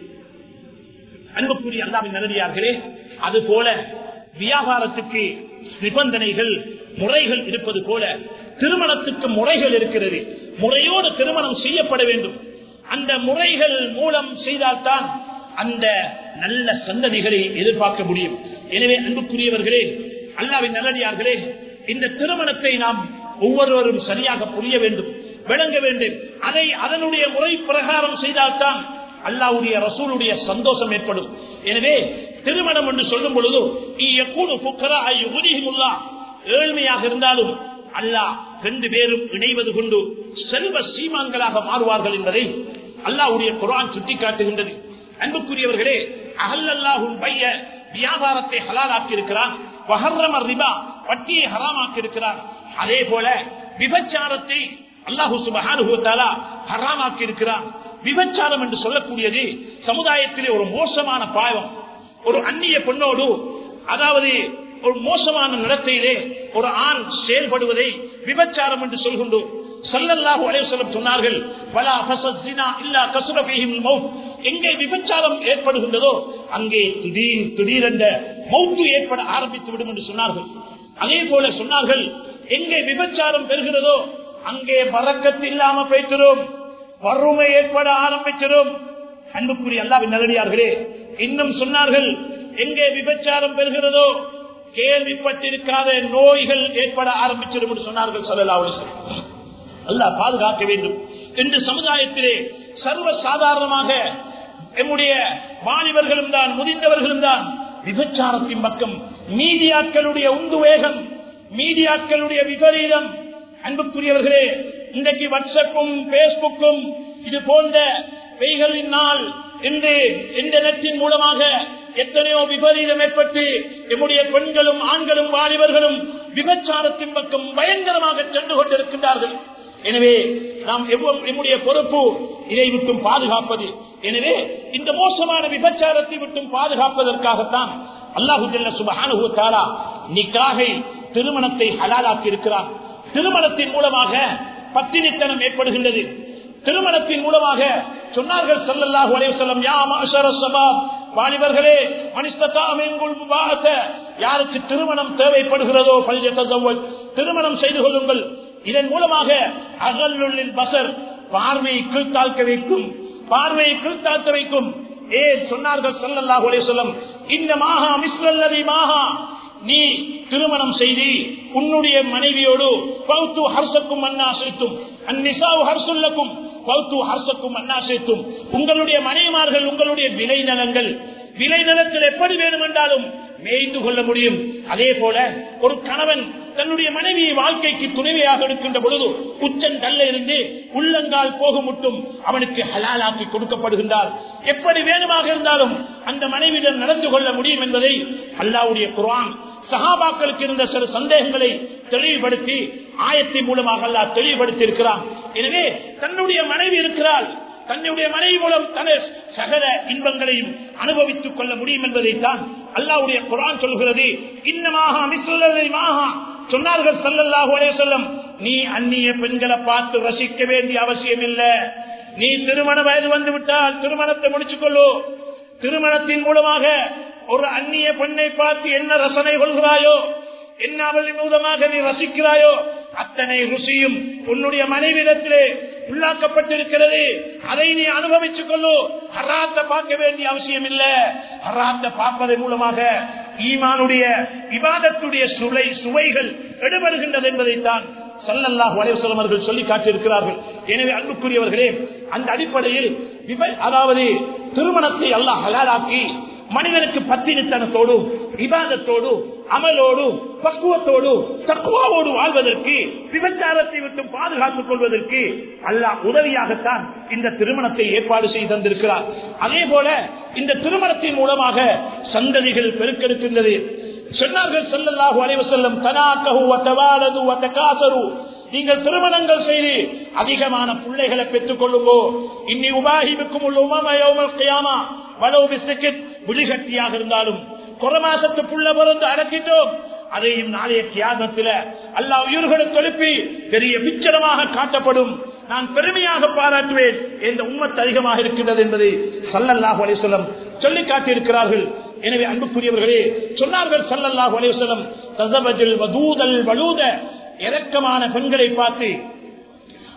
அன்புக்குரிய அல்லாவின் நல்லடியார்களே அது போல வியாபாரத்துக்கு நிபந்தனைகள் முறைகள் இருப்பது போல திருமணத்துக்கு முறைகள் இருக்கிறது முறையோடு திருமணம் செய்யப்பட வேண்டும் அந்த முறைகள் மூலம் செய்தால்தான் அந்த நல்ல சந்ததிகளை எதிர்பார்க்க முடியும் எனவே அன்புக்குரியவர்களே அல்லாவின் நல்லடியார்களே இந்த திருமணத்தை நாம் ஒவ்வொருவரும் சரியாக புரிய வேண்டும் விளங்க வேண்டும் அதை அதனுடைய முறை பிரகாரம் செய்தால்தான் அல்லாவுடைய ரசூலுடைய சந்தோஷம் ஏற்படும் எனவே திருமணம் என்று சொல்லும் பொழுது ஏழ்மையாக இருந்தாலும் அல்லாஹ் ரெண்டு பேரும் இணைவது கொண்டு செல்வ சீமான்களாக மாறுவார்கள் என்பதை அல்லாவுடைய குரான் சுட்டிக்காட்டுகின்றது அன்புக்குரியவர்களே அகல்லல்லாஹும் பைய வியாபாரத்தை ஹலாலாக்கி இருக்கிறான் வஹர்ரம ரிபா வட்டியை ஹராமாக்கி இருக்கிறான் அதே போல விபச்சாரத்தை அல்லாஹு சுபஹானுத்தாலா ஹராமாக்கி இருக்கிறான் விபச்சாரம் என்று சொல்லக்கூடியது சமுதாயத்திலே ஒரு மோசமான பாவம் ஒரு அந்நிய பெண்ணோடு அதாவது ஒரு மோசமான நடத்தையிலே ஒரு ஆண் செயல்படுவதை விபச்சாரம் என்று சொல்கின்றோம் சல்லல்லாஹு அலைவசலம் சொன்னார்கள் பலா ஃபஸினா இல்லா கசுர ஃபீஹில் மௌத் எங்கே விபச்சாரம் ஏற்படுகின்றதோ அங்கே திடீர் திடீரென்ற மௌத்து ஏற்பட ஆரம்பித்து விடும் என்று சொன்னார்கள் அதே போல சொன்னார்கள் எங்கே விபச்சாரம் பெறுகிறதோ அங்கே பறக்கத்து இல்லாம போய்த்திரும் வறுமை ஏற்பட ஆரம்பிச்சிடும் அன்புக்குரிய அல்லாவின் நல்லடியார்களே இன்னும் சொன்னார்கள் எங்கே விபச்சாரம் பெறுகிறதோ கேள்விப்பட்டிருக்காத நோய்கள் ஏற்பட ஆரம்பிச்சிடும் என்று சொன்னார்கள் சொல்லலாவுடைய அல்லாஹ் பாதுகாக்க வேண்டும் என்று சமுதாயத்திலே சர்வ சாதாரணமாக நம்முடைய வாலிபர்களும் தான் முதிர்ந்தவர்களும் தான் விபச்சாரத்தின் பக்கம் மீடியாக்களுடைய உந்து வேகம் மீடியாக்களுடைய விபரீதம் அன்புக்குரியவர்களே இன்றைக்கு வாட்ஸ்அப்பும் பேஸ்புக்கும் இது போன்ற பெய்களினால் இன்று இன்டர்நெட்டின் மூலமாக எத்தனையோ விபரீதம் ஏற்பட்டு நம்முடைய பெண்களும் ஆண்களும் வாலிபர்களும் விபச்சாரத்தின் பக்கம் பயங்கரமாக சென்று கொண்டிருக்கின்றார்கள் எனவே நாம் நம்முடைய பொறுப்பு இதை விட்டும் பாதுகாப்பது எனவே இந்த மோசமான விபச்சாரத்தை விட்டும் பாதுகாப்பதற்காகத்தான் அல்லாஹு சுபஹானு தாரா நிக்காகை திருமணத்தை ஹலாலாக்கி இருக்கிறார் திருமணத்தின் மூலமாக பத்தினித்தனம் ஏற்படுகின்றது திருமணத்தின் மூலமாக சொன்னார்கள் சல்லல்லாஹு அலைவசல்லம் யா மாஷர சபாப் வாலிபர்களே மனிதத்தாமெங்குள் முபாகத்த யாருக்கு திருமணம் தேவைப்படுகிறதோ பல்ஜத்தவல் திருமணம் செய்து கொள்ளுங்கள் இதன் மூலமாக அகல்லுள்ளில் பசர் பார்வையை கீழ்த்தாழ்க்க வைக்கும் பார்வையை கீழ்த்தாழ்த்த வைக்கும் ஏ சொன்னார்கள் சல்லல்லாஹு அலைவசல்லம் இந்த மாகா மிஸ்ரல்லதி மாகா நீ திருமணம் செய்து உன்னுடைய மனைவியோடு பௌத்து ஹர்சக்கும் அன்னாசைத்தும் அந்நிசாவு ஹர்சுல்லக்கும் பௌத்து ஹர்சக்கும் அன்னாசைத்தும் உங்களுடைய மனைவிமார்கள் உங்களுடைய விளைநிலங்கள் விளைநிலத்தில் எப்படி வேணும் என்றாலும் மேய்ந்து கொள்ள முடியும் அதே போல ஒரு கணவன் தன்னுடைய மனைவியை வாழ்க்கைக்கு துணைவியாக எடுக்கின்ற பொழுது உச்சன் கல்ல இருந்து உள்ளங்கால் போகும் முட்டும் அவனுக்கு ஹலாலாக்கி கொடுக்கப்படுகின்றார் எப்படி வேணுமாக இருந்தாலும் அந்த மனைவியிடம் நடந்து கொள்ள முடியும் என்பதை அல்லாவுடைய குரான் சகாபாக்களுக்கு இருந்த சில சந்தேகங்களை தெளிவுபடுத்தி ஆயத்தின் மூலமாக அல்லா தெளிவுபடுத்தி இருக்கிறான் எனவே தன்னுடைய மனைவி இருக்கிறாள் தன்னுடைய மனைவி மூலம் தன சகல இன்பங்களையும் அனுபவித்துக் கொள்ள முடியும் என்பதைத்தான் அல்லாவுடைய குரான் சொல்கிறது இன்னமாக மிஸ்லமாக சொன்னார்கள் சல்லல்லாஹு அலைஹி வஸல்லம் நீ அந்நிய பெண்களை பார்த்து ரசிக்க வேண்டிய அவசியம் இல்லை நீ திருமண வயது வந்து விட்டால் திருமணத்தை முடிச்சுக் கொள்ளு திருமணத்தின் மூலமாக ஒரு அந்நிய பெண்ணை பார்த்து என்ன ரசனை கொள்கிறாயோ என்ன அவளின் மூலமாக நீ ரசிக்கிறாயோ அத்தனை ருசியும் உன்னுடைய மனைவிடத்திலே உள்ளாக்கப்பட்டிருக்கிறது அதை நீ அனுபவித்துக் கொள்ளு ஹராத்த பார்க்க வேண்டிய அவசியம் இல்ல ஹராத்த பார்ப்பதன் மூலமாக ஈமானுடைய விவாதத்துடைய சுவை சுவைகள் எடுபடுகின்றது என்பதைத்தான் சல்லல்லாஹ் வலைவசலம் அவர்கள் சொல்லி காட்டியிருக்கிறார்கள் எனவே அன்புக்குரியவர்களே அந்த அடிப்படையில் அதாவது திருமணத்தை அல்லாஹ் ஹலாலாக்கி மனிதனுக்கு பத்தினித்தனத்தோடு விவாதத்தோடு அமலோடு பக்குவத்தோடு தக்குவாவோடு வாழ்வதற்கு விபச்சாரத்தை விட்டு பாதுகாத்துக் கொள்வதற்கு அல்லாஹ் உதவியாகத்தான் இந்த திருமணத்தை ஏற்பாடு செய்து தந்திருக்கிறார் அதே போல இந்த திருமணத்தின் மூலமாக சந்ததிகள் பெருக்கெடுக்கின்றது சொன்னார்கள் செல்லல்லாஹு அலைவசல்லம் தனாக்கஹு வத்தவாலது வத்தகாசரு நீங்கள் திருமணங்கள் செய்து அதிகமான பிள்ளைகளை பெற்றுக் கொள்ளுங்கோ இன்னி உபாகிப்புக்கும் உள்ள உமமயோமல் கியாமா வளவு பிசுக்கிட் விழிகட்டியாக இருந்தாலும் குறமாசத்து புள்ள பிறந்து அடக்கிட்டோம் அதையும் நாளைய தியாகத்தில அல்லா உயிர்களுக்கு எழுப்பி பெரிய பிச்சரமாக காட்டப்படும் நான் பெருமையாக பாராட்டுவேன் என்ற உண்மத்து அதிகமாக இருக்கின்றது என்பதை சல்லல்லாஹு அலிசல்லம் சொல்லி காட்டியிருக்கிறார்கள் எனவே அன்புக்குரியவர்களே சொன்னார்கள் சல்லல்லாஹு அலிவசலம் தசபஜில் வதூதல் வலூத இறக்கமான பெண்களை பார்த்து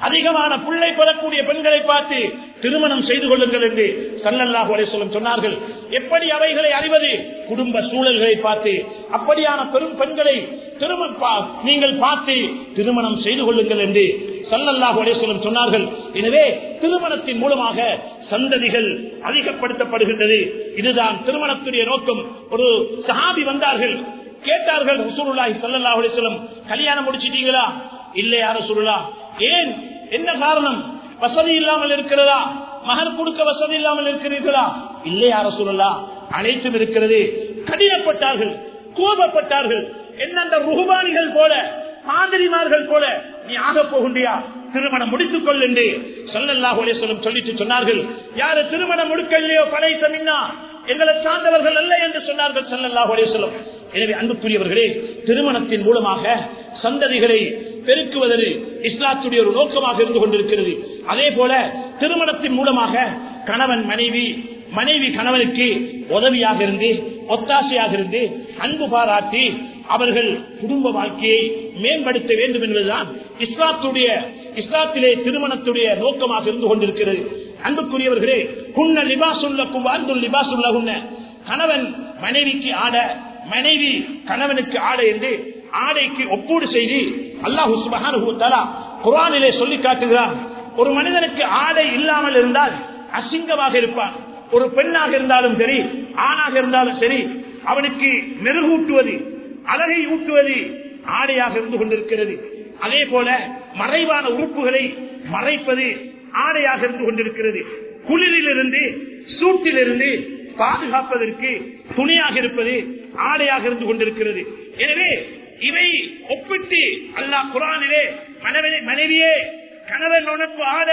அதிகமான பிள்ளை பெறக்கூடிய பெண்களை பார்த்து திருமணம் செய்து கொள்ளுங்கள் என்று சல்லல்லாஹு அலைஹிவஸல்லம் சொன்னார்கள் எப்படி அவைகளை அறிவது குடும்ப சூழல்களை பார்த்து அப்படியான பெரும் பெண்களை திருமண பா- நீங்கள் பார்த்து திருமணம் செய்து கொள்ளுங்கள் என்று சல்லல்லாஹு அலைஹிவஸல்லம் சொன்னார்கள் எனவே திருமணத்தின் மூலமாக சந்ததிகள் அதிகப்படுத்தப்படுகின்றது இதுதான் திருமணத்துடைய நோக்கம் ஒரு சஹாபி வந்தார்கள் கேட்டார்கள் ரசூலுல்லாஹி ஸல்லல்லாஹு அலைஹி வஸல்லம் கல்யாணம் முடிச்சிட்டீங்களா இல்லையா ரசூலுல்லாஹ் ஏன் என்ன காரணம் வசதி இல்லாமல் இருக்கிறதா மகர் கொடுக்க வசதி இல்லாமல் இருக்கிறீர்களா இல்லையா ரசூலுல்லாஹ் அனைத்தும் இருக்கிறது கடினப்பட்டார்கள் கோபப்பட்டார்கள் என்னென்ன ருகுபானிகள் போல மாதிரிமார்கள் போல நீ ஆக போகின்றியா திருமணம் முடித்துக் கொள் என்று சொல்லல்லாஹு அலைஹி வஸல்லம் சொல்லிட்டு சொன்னார்கள் யாரு திருமணம் முடிக்கலையோ படைத்த மின்னா எங்களை சார்ந்தவர்கள் அல்ல என்று சொன்னார்கள் ஸல்லல்லாஹு அலைஹி வஸல்லம் எனவே அன்புக்குரியவர்களே திருமணத்தின் மூலமாக சந்ததிகளை பெருக்குவதற்கு இஸ்லாத்துடைய ஒரு நோக்கமாக இருந்து கொண்டிருக்கிறது அதே போல திருமணத்தின் மூலமாக கணவன் மனைவி மனைவி கணவனுக்கு உதவியாக இருந்து ஒத்தாசையாக இருந்து அன்பு பாராட்டி அவர்கள் குடும்ப வாழ்க்கையை மேம்படுத்த வேண்டும் என்பதுதான் இஸ்லாத்துடைய இஸ்லாத்திலே திருமணத்துடைய நோக்கமாக இருந்து கொண்டிருக்கிறது அன்புக்குரியவர்களே குன்ன லிபாசுல்லக்கும் வாழ்ந்துள் லிபாசுல்லகுன்ன கணவன் மனைவிக்கு ஆட மனைவி கணவனுக்கு ஆட என்று ஆடைக்கு ஒப்பீடு செய்து அல்லாஹு சுபஹானஹு தஆலா குர்ஆனிலே சொல்லி காட்டுகிறான் ஒரு மனிதனுக்கு ஆடை இல்லாமல் இருந்தால் அசிங்கமாக இருப்பான் ஒரு பெண்ணாக இருந்தாலும் சரி ஆணாக இருந்தாலும் சரி அவனுக்கு மெருகூட்டுவது அழகை ஊட்டுவது ஆடையாக இருந்து கொண்டிருக்கிறது அதே போல மறைவான உறுப்புகளை மறைப்பது ஆடையாக இருந்து கொண்டிருக்கிறது குளிரிலிருந்து சூட்டிலிருந்து பாதுகாப்பதற்கு துணையாக இருப்பது ஆடையாக இருந்து கொண்டிருக்கிறது எனவே இவை ஒப்பிட்டு அல்லாஹ் குரானிலே மனைவி மனைவியே கணவன் உனக்கு ஆட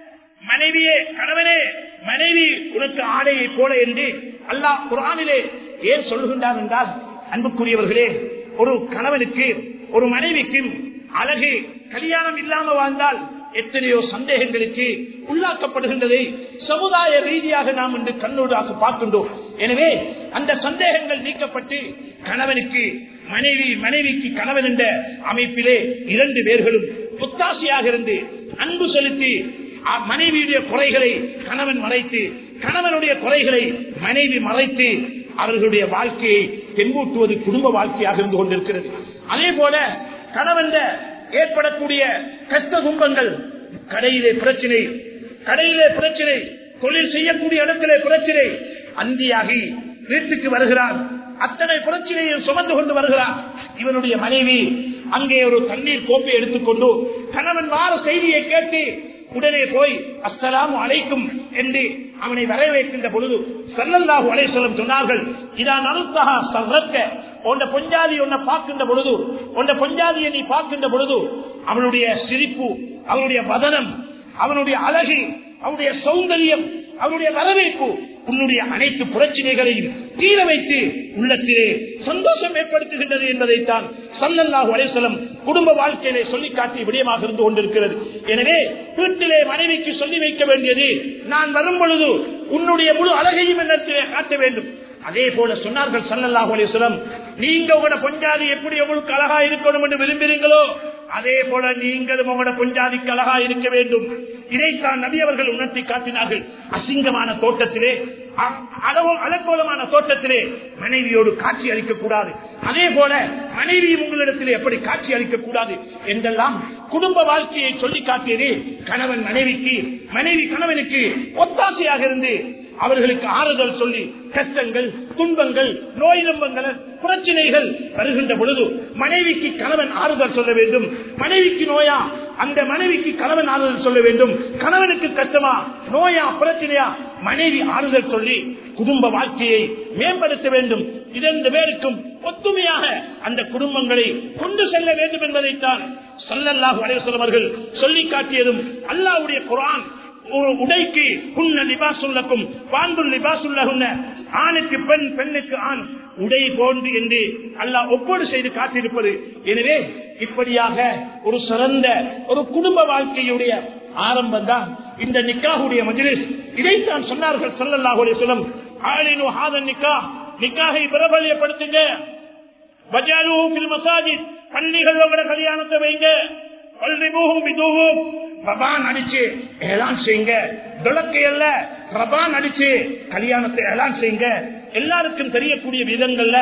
மனைவியே கணவனே மனைவி உனக்கு ஆடையை போல என்று அல்லாஹ் குரானிலே ஏன் சொல்லுகின்றான் என்றால் அன்புக்குரியவர்களே ஒரு கணவனுக்கு ஒரு மனைவிக்கும் அழகு கல்யாணம் இல்லாம வாழ்ந்தால் எத்தனையோ சந்தேகங்களுக்கு உள்ளாக்கப்படுகின்றதை சமுதாய ரீதியாக நாம் இன்று கண்ணூடாக பார்க்கின்றோம் எனவே அந்த சந்தேகங்கள் நீக்கப்பட்டு கணவனுக்கு மனைவி மனைவிக்கு கணவன் என்ற அமைப்பிலே இரண்டு பேர்களும் புத்தாசியாக இருந்து அன்பு செலுத்தி அ- மனைவியுடைய குறைகளை கணவன் மறைத்து கணவனுடைய குறைகளை மனைவி மறைத்து அவர்களுடைய வாழ்க்கையை தெம்பூட்டுவது குடும்ப வாழ்க்கையாக இருந்து கொண்டிருக்கிறது அதே போல கணவன் ஏற்படக்கூடிய கஷ்ட துன்பங்கள் கடையிலே பிரச்சனை கடையிலே பிரச்சனை தொழில் செய்யக்கூடிய இடத்திலே பிரச்சனை அந்தியாகி வீட்டுக்கு வருகிறார் அத்தனை பிரச்சனையை சுமந்து கொண்டு வருகிறார் இவனுடைய மனைவி அங்கே ஒரு தண்ணீர் கோப்பை எடுத்துக்கொண்டு கணவன் வார செய்தியை கேட்டு உடனே போய் அஸ்ஸலாமு அலைக்கும் என்று அவனை வரவேற்கின்ற பொழுது சல்லல்லாஹு அலைஹி வஸல்லம் சொன்னார்கள் இதான் அனுத்தகா சர்ரக்க உன்ன பொஞ்சாதி உன்னை பார்க்கின்ற பொழுது உன்ன பொஞ்சாதியை நீ பார்க்கின்ற பொழுது அவனுடைய சிரிப்பு அவனுடைய வதனம் அவனுடைய அழகு அவனுடைய சௌந்தரியம் அவனுடைய வரவேற்பு உன்னுடைய அனைத்து பிரச்சனைகளையும் தீர வைத்து உள்ளத்திலே சந்தோஷம் ஏற்படுத்துகின்றது என்பதைத்தான் சல்லல்லாஹு அலைஹிவஸல்லம் குடும்ப வாழ்க்கையிலே சொல்லி காட்டிய விடயமாக இருந்து கொண்டிருக்கிறது எனவே வீட்டிலே மனைவிக்கு சொல்லி வைக்க வேண்டியது நான் வரும் பொழுது உன்னுடைய முழு அழகையும் என்னத்திலே காட்ட வேண்டும் அதே போல சொன்னார்கள் சல்லல்லாஹு அலைஹிவஸல்லம் நீங்க உங்களோட பொஞ்சாதி எப்படி உங்களுக்கு அழகா இருக்கணும் என்று விரும்புகிறீங்களோ அதே போல நீங்களும் உங்களோட பொஞ்சாதிக்கு அழகா இருக்க வேண்டும் இதைத்தான் நபி அவர்கள் உணர்த்தி காட்டினார்கள் அசிங்கமான தோட்டத்திலே அ- அளவு- அலங்கோலமான தோட்டத்திலே மனைவியோடு காட்சி அளிக்க கூடாது அதே போல மனைவியும் உங்களிடத்திலே எப்படி காட்சி அளிக்க கூடாது என்றெல்லாம் குடும்ப வாழ்க்கையை சொல்லி காட்டியதே கணவன் மனைவிக்கு மனைவி கணவனுக்கு ஒத்தாசையாக இருந்து அவர்களுக்கு ஆறுதல் சொல்லி கஷ்டங்கள் துன்பங்கள் நோய் நம்பங்கள் பிரச்சனைகள் வருகின்ற பொழுது மனைவிக்கு கணவன் ஆறுதல் சொல்ல வேண்டும் மனைவிக்கு நோயா அந்த மனைவிக்கு கணவன் ஆறுதல் சொல்ல வேண்டும் கணவனுக்கு கஷ்டமா நோயா பிரச்சனையா மனைவி ஆறுதல் சொல்லி குடும்ப வாழ்க்கையை மேம்படுத்த வேண்டும் இரண்டு பேருக்கும் ஒத்துமையாக அந்த குடும்பங்களை கொண்டு செல்ல வேண்டும் என்பதைத்தான் சல்லல்லாஹு அலைஹி வஸல்லம் அவர்கள் சொல்லி காட்டியதும் அல்லாஹ்வுடைய குர்ஆன் ஒரு உடைக்கு புண்ண லிபாசுல்லக்கும் பாண்டுல் லிபாசுல்லகுன்ன ஆணுக்கு பெண் பெண்ணுக்கு ஆண் உடை போன்று என்று அல்லாஹ் ஒப்போடு செய்து காட்டியிருப்பது எனவே இப்படியாக ஒரு சிறந்த ஒரு குடும்ப வாழ்க்கையுடைய ஆரம்பம் தான் இந்த நிக்காஹுடைய மஜ்லிஸ் இதைத்தான் சொன்னார்கள் ஸல்லல்லாஹு அலைஹி வஸல்லம் ஆலினு ஹாதன் நிக்காஹ் நிக்காஹை பிரபல்யப்படுத்துங்க பஜாலுஹு ஃபில் மசாஜித் பள்ளிகள் உங்களோட கல்யாணத்தை வைங்க வல்ரிபூஹும் பிதுஹும் ரபான் அடிச்சு ஏலான் செய்யுங்க துளக்கை அல்ல ரபான் அடிச்சு கல்யாணத்தை ஏலான் செய்யுங்க எல்லாருக்கும் தெரியக்கூடிய விதங்கள்ல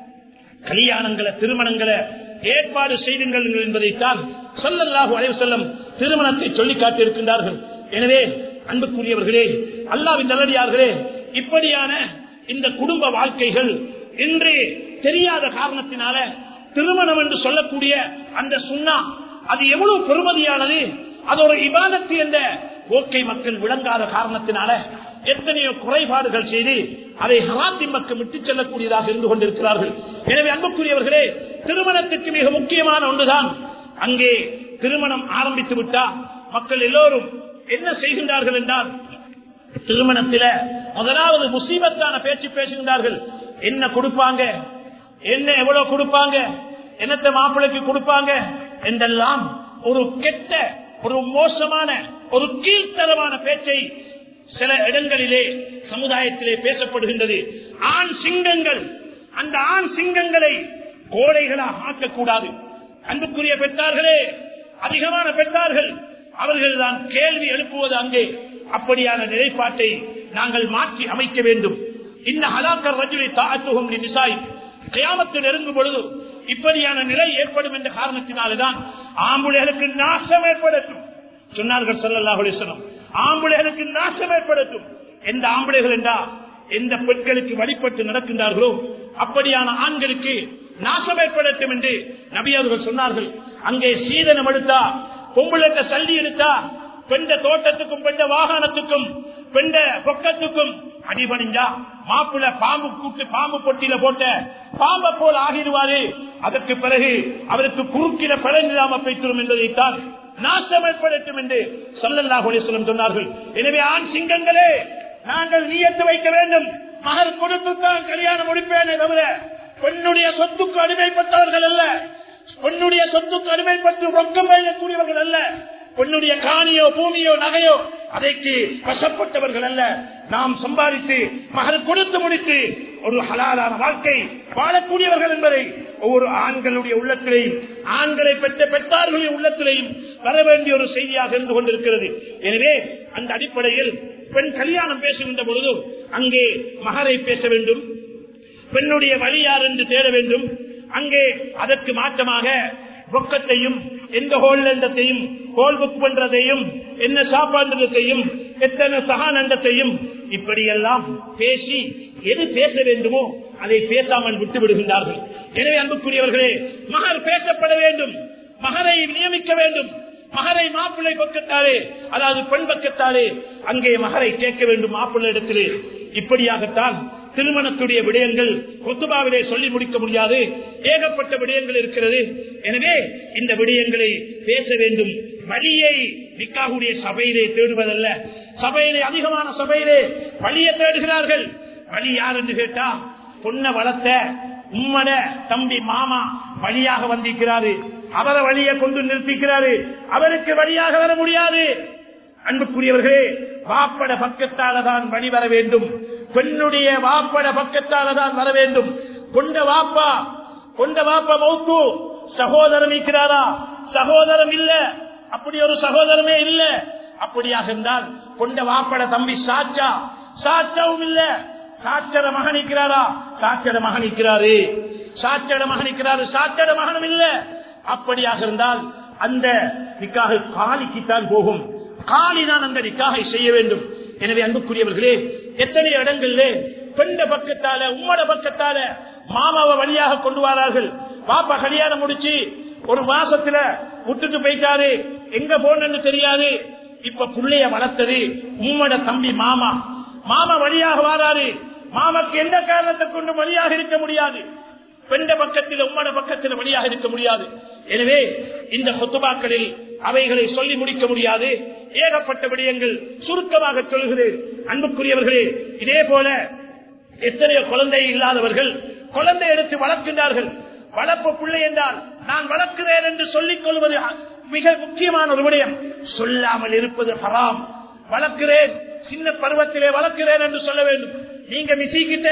கல்யாணங்களை திருமணங்களை ஏற்பாடு செய்துங்கள் என்பதைத்தான் சொல்லல்லாஹு அலைவு செல்லம் திருமணத்தை சொல்லி காட்டியிருக்கின்றார்கள் எனவே அன்புக்குரியவர்களே அல்லாவின் நல்லடியார்களே இப்படியான இந்த குடும்ப வாழ்க்கைகள் இன்று தெரியாத காரணத்தினால திருமணம் என்று சொல்லக்கூடிய அந்த சுண்ணா அது எவ்வளவு பெருமதியானது அது ஒரு இபாதத்து என்ற போக்கை மக்கள் விளங்காத காரணத்தினால எத்தனையோ குறைபாடுகள் செய்து அதை ஹராத்தி மக்கள் விட்டுச் செல்லக்கூடியதாக இருந்து கொண்டிருக்கிறார்கள் எனவே அன்புக்குரியவர்களே திருமணத்துக்கு மிக முக்கியமான ஒன்றுதான் அங்கே திருமணம் ஆரம்பித்து விட்டா மக்கள் எல்லோரும் என்ன செய்கின்றார்கள் என்றால் திருமணத்தில முதலாவது முசீபத்தான பேச்சு பேசுகின்றார்கள் என்ன கொடுப்பாங்க என்ன எவ்வளவு கொடுப்பாங்க என்னத்தை மாப்பிள்ளைக்கு கொடுப்பாங்க என்றெல்லாம் ஒரு கெட்ட ஒரு மோசமான ஒரு கீழ்த்தரமான பேச்சை சில இடங்களிலே சமுதாயத்திலே பேசப்படுகின்றது ஆண் சிங்கங்கள் அந்த ஆண் சிங்கங்களை கோடைகளாக ஆக்கக்கூடாது அன்புக்குரிய பெற்றார்களே அதிகமான பெற்றார்கள் அவர்கள் தான் கேள்வி எழுப்புவது அங்கே அப்படியான நிலைப்பாட்டை நாங்கள் மாற்றி அமைக்க வேண்டும் இந்த ஹலாக்கர் ரஜுவை தாத்துவம் நிசாய் கியாமத்து நெருங்கும் பொழுது இப்படியான நிலை ஏற்படும் என்ற காரணத்தினால்தான் ஆம்புலைகளுக்கு நாசம் ஏற்படட்டும் சொன்னார்கள் சல்லல்லாஹு அலைஹி வஸல்லம் ஆம்புலைகளுக்கு நாசம் ஏற்படட்டும் எந்த ஆம்புலைகள் என்றா எந்த பெண்களுக்கு வழிபட்டு நடக்கின்றார்களோ அப்படியான ஆண்களுக்கு நாசம் ஏற்படட்டும் என்று நபி அவர்கள் சொன்னார்கள் அங்கே சீதனம் எடுத்தா பொம்புளத்த சல்லி எடுத்தா பெண்ட தோட்டத்துக்கும் பெண்ட வாகனத்துக்கும் பெண்ட பொக்கத்துக்கும் அடிபணிஞ்சா மாப்பிள்ள பாம்பு கூட்டு பாம்பு பொட்டியில போட்ட பாம்பை போல் ஆகிடுவாரு அதற்கு பிறகு அவருக்கு குறுக்கில பிழைந்திடாம பேசும் என்பதைத்தான் நாசம் ஏற்படட்டும் என்று சொல்லல்லாஹ் அலிஸ்லம் சொன்னார்கள் எனவே ஆண் சிங்கங்களே நாங்கள் நீயத்து வைக்க வேண்டும் மகர் கொடுத்துத்தான் கல்யாணம் முடிப்பேனே தவிர பெண்ணுடைய சொத்துக்கு அடிமைப்பட்டவர்கள் அல்ல பெண்ணுடைய சொத்துக்கு அடிமைப்பட்டு ரொக்கம் வைக்கக்கூடியவர்கள் அல்ல பெண்ணுடைய காணியோ பூமியோ நகையோ அதைக்கு வசப்பட்டவர்கள் அல்ல நாம் சம்பாதித்து மகள் கொடுத்து முடித்து ஒரு ஹலாலான வாழ்க்கை வாழக்கூடியவர்கள் என்பதை ஒவ்வொரு ஆண்களுடைய உள்ளத்திலையும் ஆண்களை பெற்ற பெற்றார்களுடைய உள்ளத்திலையும் வர வேண்டிய ஒரு செய்தியாக இருந்து கொண்டிருக்கிறது எனவே அந்த அடிப்படையில் பெண் கல்யாணம் பேசுகின்ற பொழுது அங்கே மகரை பேச வேண்டும் பெண்ணுடைய வழி யார் என்று தேட வேண்டும் அங்கே அதற்கு மாற்றமாக ரொக்கத்தையும் எந்த ஹோல் நண்டத்தையும் ஹோல் புக் பண்றதையும் என்ன சாப்பாடுறதையும் எத்தனை சகானண்டத்தையும் இப்படியெல்லாம் பேசி எது பேச வேண்டுமோ அதை பேசாமல் விட்டு விடுகின்றார்கள் எனவே அன்புக்குரியவர்களே மகர் பேசப்பட வேண்டும் மகரை நியமிக்க வேண்டும் மகரை மாப்பிள்ளை பக்கத்தாலே அதாவது பெண் பக்கத்தாலே அங்கே மகரை கேட்க வேண்டும் மாப்பிள்ளை இடத்திலே இப்படியாகத்தான் திருமணத்துடைய விடயங்கள் கொத்துபாவிலே சொல்லி முடிக்க முடியாது ஏகப்பட்ட விடயங்கள் இருக்கிறது எனவே இந்த விடயங்களை பேச வேண்டும் வழியை நிக்காவுடைய சபையிலே தேடுவதல்ல சபையிலே அதிகமான சபையிலே வழியை தேடுகிறார்கள் வழி யார் என்று கேட்டா பொண்ணை வளர்த்த உம்மட தம்பி மாமா வழியாக வந்திருக்கிறாரு அவரை வழியை கொண்டு நிறுத்திக்கிறாரு அவருக்கு வழியாக வர முடியாது அன்புக்குரியவர்களே வாப்பட பக்கத்தால தான் வழி வர வேண்டும் பெண்ணுடைய வாப்பட பக்கத்தால தான் வர வேண்டும் கொண்ட வாப்பா கொண்ட வாப்பா மௌத்து சகோதரன் இருக்கிறாரா சகோதரம் இல்ல அப்படி ஒரு சகோதரமே இல்ல அப்படியாக இருந்தால் கொண்ட வாப்பட தம்பி சாச்சா சாச்சாவும் இல்ல சாச்சட மகனிக்கிறாரா சாச்சட மகனிக்கிறாரு சாச்சட மகனிக்கிறாரு சாச்சட மகனும் இல்ல அப்படியாக இருந்தால் அந்த நிக்காக காலிக்குத்தான் போகும் காலிதான் அந்த நிக்காகை செய்ய வேண்டும் எனவே அன்புக்குரியவர்களே எத்தனை இடங்கள்ல பெண்ட பக்கத்தால உம்மட பக்கத்தால மாமாவை வழியாக கொண்டு வரார்கள் பாப்பா கல்யாணம் முடிச்சு ஒரு மாசத்துல விட்டுட்டு போயிட்டாரு எங்க போனன்னு தெரியாது இப்ப புள்ளைய வளர்த்தது உம்மட தம்பி மாமா மாமா வழியாக வாராரு மாமாக்கு எந்த காரணத்தை கொண்டு வழியாக இருக்க முடியாது பெண்ட பக்கத்தில் உம்மட பக்கத்தில் வழியாக இருக்க முடியாது எனவே இந்த சொத்துபாக்களில் அவைகளை சொல்லி முடிக்க முடியாது ஏகப்பட்ட விடயங்கள் சுருக்கமாக சொல்கிறேன் அன்புக்குரியவர்களே இதே போல எத்தனையோ குழந்தை இல்லாதவர்கள் குழந்தை எடுத்து வளர்க்கின்றார்கள் வளர்ப்பு பிள்ளை என்றால் நான் வளர்க்கிறேன் என்று சொல்லிக் கொள்வது மிக முக்கியமான ஒரு விடயம் சொல்லாமல் இருப்பது ஹராம் வளர்க்கிறேன் சின்ன பருவத்திலே வளர்க்கிறேன் என்று சொல்ல வேண்டும் நீங்க மிசிக்கிட்ட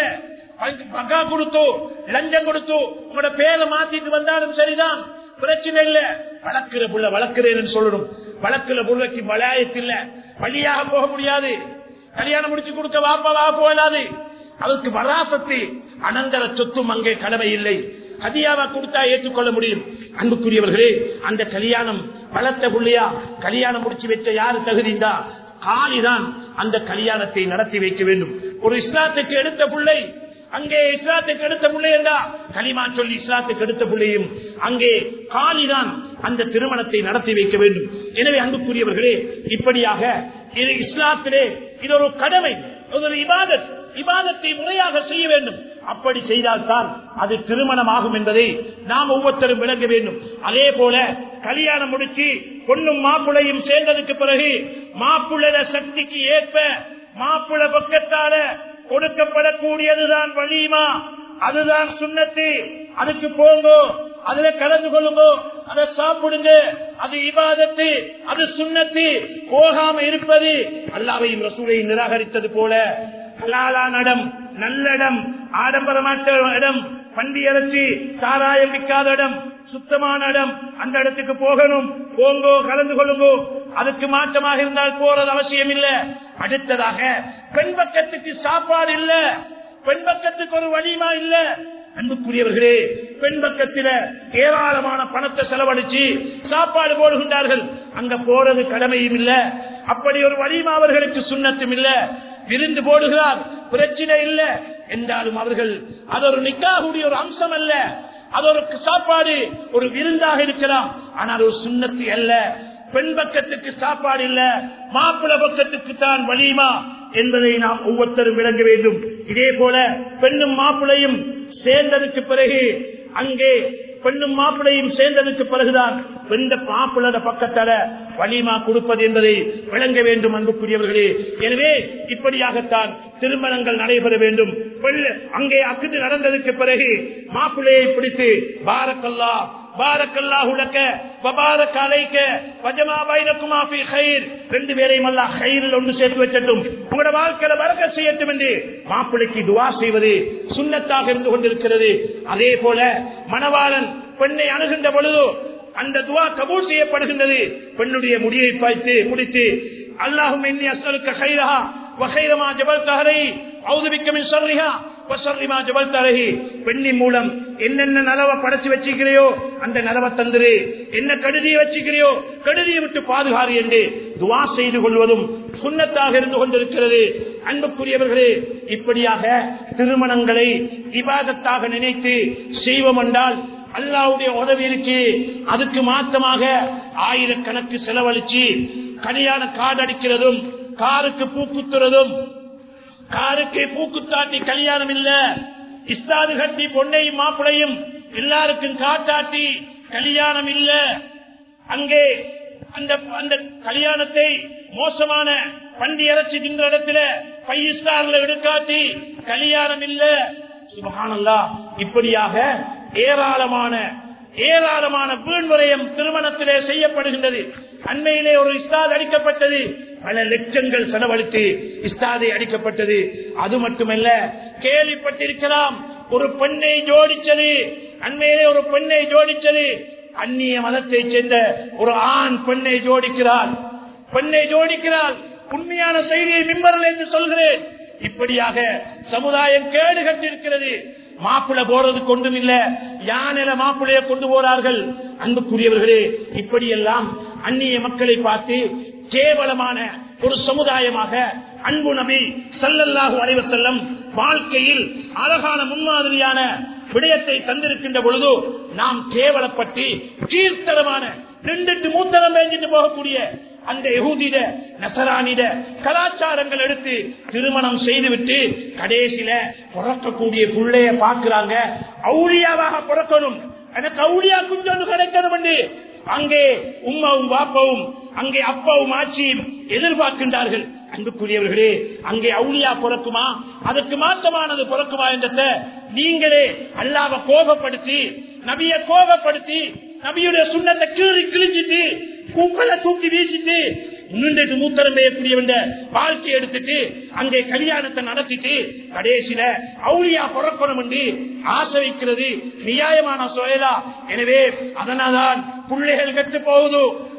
பகா கொடுத்தோ லஞ்சம் கொடுத்தோ உங்களோட பேரை மாத்திட்டு வந்தாலும் சரிதான் பிரச்சனை இல்ல வளர்க்கிற புள்ள வளர்க்கிறேன் சொல்லணும் வழக்குல முறைக்கு பலாயத்தில் வழியாக போக முடியாது கல்யாணம் முடிச்சு கொடுக்க வாப்பாவா போகலாது அவருக்கு வராசத்து அனந்தர சொத்தும் அங்கே கடமை இல்லை ஹதியாவா கொடுத்தா ஏற்றுக்கொள்ள முடியும் அன்புக்குரியவர்களே அந்த கல்யாணம் வளர்த்த புள்ளையா கல்யாணம் முடிச்சு வச்ச யாரு தகுதிந்தா காலிதான் அந்த கல்யாணத்தை நடத்தி வைக்க வேண்டும் ஒரு இஸ்லாத்துக்கு எடுத்த பிள்ளை அங்கே இஸ்லாத்துக்கு எடுத்த பிள்ளை என்றா களிமா சொல்லி இஸ்லாத்துக்கு எடுத்த பிள்ளையும் அங்கே காலிதான் அந்த திருமணத்தை நடத்தி வைக்க வேண்டும் எனவே அன்புக்குரியவர்களே இப்படியாக இது இஸ்லாத்திலே இது ஒரு கடமை இது ஒரு இபாதத் இபாதத்தை முறையாக செய்ய வேண்டும் அப்படி செய்தால்தான் அது திருமணம் ஆகும் என்பதை நாம் ஒவ்வொருத்தரும் விளங்க வேண்டும் அதே போல கல்யாணம் முடிச்சு பொண்ணும் மாப்பிளையும் சேர்ந்ததுக்கு பிறகு மாப்பிள்ளை சக்திக்கு ஏற்ப மாப்பிள்ளை பக்கத்தால கொடுக்கப்படக்கூடியதுதான் வழியுமா அதுதான் சுண்ணத்து அதுக்கு போங்கோ அதுல கலந்து கொள்ளுங்கோ அதை சாப்பிடுங்க அது இபாதத்து அது சுண்ணத்து போகாம இருப்பது அல்லாவையும் ரசூலையும் நிராகரித்தது போல ஹலாலான இடம் நல்ல இடம் ஆடம்பரமாட்ட இடம் பண்டி அரைச்சி சாராயம் விற்காத இடம் சுத்தமான இடம் அந்த இடத்துக்கு போகணும் போங்கோ கலந்து கொள்ளுங்கோ அதுக்கு மாற்றமாக இருந்தால் போறது அவசியம் இல்ல அடுத்ததாக பெண் பக்கத்துக்கு சாப்பாடு இல்ல பெண் பக்கத்துக்கு ஒரு வலிமா இல்ல அன்புக்குரியவர்களே பெண் பக்கத்தில ஏராளமான பணத்தை செலவழிச்சு சாப்பாடு போடுகின்றார்கள் அங்க போறது கடமையும் இல்ல அப்படி ஒரு வலிமா அவர்களுக்கு சுண்ணத்தும் இல்ல விருந்து போடுகிறார் பிரச்சனை இல்ல என்றாலும் அவர்கள் அது ஒரு நிக்காகுடைய ஒரு அம்சம் அல்ல அது ஒரு சாப்பாடு ஒரு விருந்தாக இருக்கலாம் ஆனால் ஒரு சுண்ணத்து அல்ல பெண் பக்கத்துக்கு சாப்பாடு இல்ல மாப்பிள பக்கத்துக்கு தான் வலியுமா என்பதை நாம் ஒவ்வொருத்தரும் விளங்க வேண்டும் இதே போல பெண்ணும் மாப்பிளையும் சேர்ந்ததுக்கு பிறகு அங்கே பெண்ணும் மாப்பிளையும் சேர்ந்ததுக்கு பிறகுதான் பெண்ட மாப்பிளட பக்கத்தால வலிமா கொடுப்பது என்பதை விளங்க வேண்டும் அன்புக்குரியவர்களே எனவே இப்படியாகத்தான் திருமணங்கள் நடைபெற வேண்டும் பெண் அங்கே அக்குது நடந்ததுக்கு பிறகு மாப்பிள்ளையை பிடித்து பாரக்கல்லா பாரக்கல்லா உலக்க பபாரக் அலைக்க வஜமா பைனக்குமா ஃபீ கைர் ரெண்டு பேரையும் அல்லாஹ் கைரில் ஒன்று சேர்த்து வச்சட்டும் உங்களோட வாழ்க்கையில வரக்க செய்யட்டும் என்று மாப்பிள்ளைக்கு துவா செய்வது சுண்ணத்தாக இருந்து கொண்டிருக்கிறது அதே போல மணவாளன் பெண்ணை அணுகின்ற பொழுது அந்த துவா கபூல் செய்யப்படுகின்றது பெண்ணுடைய முடியை பாய்த்து முடித்து அல்லாஹும் எண்ணி அசலுக்க கைரஹா வகைரமா ஜபல் தகரை அவுதுபிக்கமின் சொல்லிஹா வசல்லிமா ஜபல் தரகி பெண்ணின் மூலம் என்னென்ன நலவை படைச்சு வச்சுக்கிறையோ அந்த நலவை தந்துரு என்ன கடுதியை வச்சுக்கிறையோ கடுதியை விட்டு பாதுகாறு என்று துவா செய்து கொள்வதும் சுண்ணத்தாக இருந்து கொண்டிருக்கிறது அன்புக்குரியவர்களே இப்படியாக திருமணங்களை இபாதத்தாக நினைத்து செய்வோம் என்றால் அல்லாவுடைய உதவி இருக்கு அதுக்கு மாற்றமாக ஆயிரக்கணக்கு செலவழிச்சு கல்யாண காடு அடிக்கிறதும் காருக்கு பூக்குத்துறதும் காருக்கு பூக்குத்தாட்டி கல்யாணம் இல்ல இஸ்தாது கட்டி பொண்ணையும் மாப்பிளையும் எல்லாருக்கும் காட்டாட்டி கல்யாணம் இல்ல அங்கே அந்த அந்த கல்யாணத்தை மோசமான பண்டி இறைச்சி தின்ற இடத்துல ஃபைவ் ஸ்டார்ல எடுக்காட்டி கல்யாணம் இல்ல சுபகானல்லா இப்படியாக ஏராளமான ஏராளமான வீண்முறையம் திருமணத்திலே செய்யப்படுகின்றது அண்மையிலே ஒரு இஸ்தாத் அடிக்கப்பட்டது பல லட்சங்கள் செலவழித்து இஸ்தாதை அடிக்கப்பட்டது அது மட்டுமல்ல கேள்விப்பட்டிருக்கலாம் ஒரு பெண்ணை ஜோடிச்சது அண்மையிலே ஒரு பெண்ணை ஜோடிச்சது அந்நிய மதத்தை சேர்ந்த ஒரு ஆண் பெண்ணை ஜோடிக்கிறார் பெண்ணை ஜோடிக்கிறார் உண்மையான செய்தியை மிம்பரல் என்று சொல்கிறேன் இப்படியாக சமுதாயம் கேடு கட்டிருக்கிறது மாப்பிள்ள போறது கொண்டும் இல்ல யானில மாப்பிள்ளைய கொண்டு போறார்கள் அன்புக்குரியவர்களே இப்படியெல்லாம் அந்நிய மக்களை பார்த்து கேவலமான ஒரு சமுதாயமாக அன்பு நபி சல்லல்லாஹு அலைவ செல்லம் வாழ்க்கையில் அழகான முன்மாதிரியான விடயத்தை தந்திருக்கின்ற பொழுது நாம் கேவலப்பட்டு கீர்த்தனமான ரெண்டு மூத்தரம் பேஞ்சிட்டு போகக்கூடிய அந்த யகுதிட நசரானிட கலாச்சாரங்கள் எடுத்து திருமணம் செய்துவிட்டு கடைசியில பிறக்கக்கூடிய பிள்ளைய பாக்குறாங்க அவுளியாவாக பிறக்கணும் எனக்கு அவுளியா குஞ்சொன்று கிடைக்கணும் என்று அங்கே உமாவும் பாப்பாவும் அங்கே அப்பாவும் ஆட்சியும் எதிர்பார்க்கின்றார்கள் அன்புக்குரியவர்களே அங்கே அவுளியா பிறக்குமா அதற்கு மாற்றமானது பிறக்குமா என்றத நீங்களே அல்லாவ கோபப்படுத்தி நபிய கோபப்படுத்தி நபியுடைய சுண்ணத்தை கீறி கிழிச்சிட்டு கும்பலை தூக்கி வீசிட்டு முன்னிட்டு மூத்தரம் பெய்யக்கூடிய வாழ்க்கை எடுத்துட்டு அங்கே கல்யாணத்தை நடத்திட்டு கடைசியில அவுளியா புறப்படும் என்று ஆசை வைக்கிறது நியாயமான சுயலா எனவே அதனால்தான் பிள்ளைகள் கெட்டு போகுது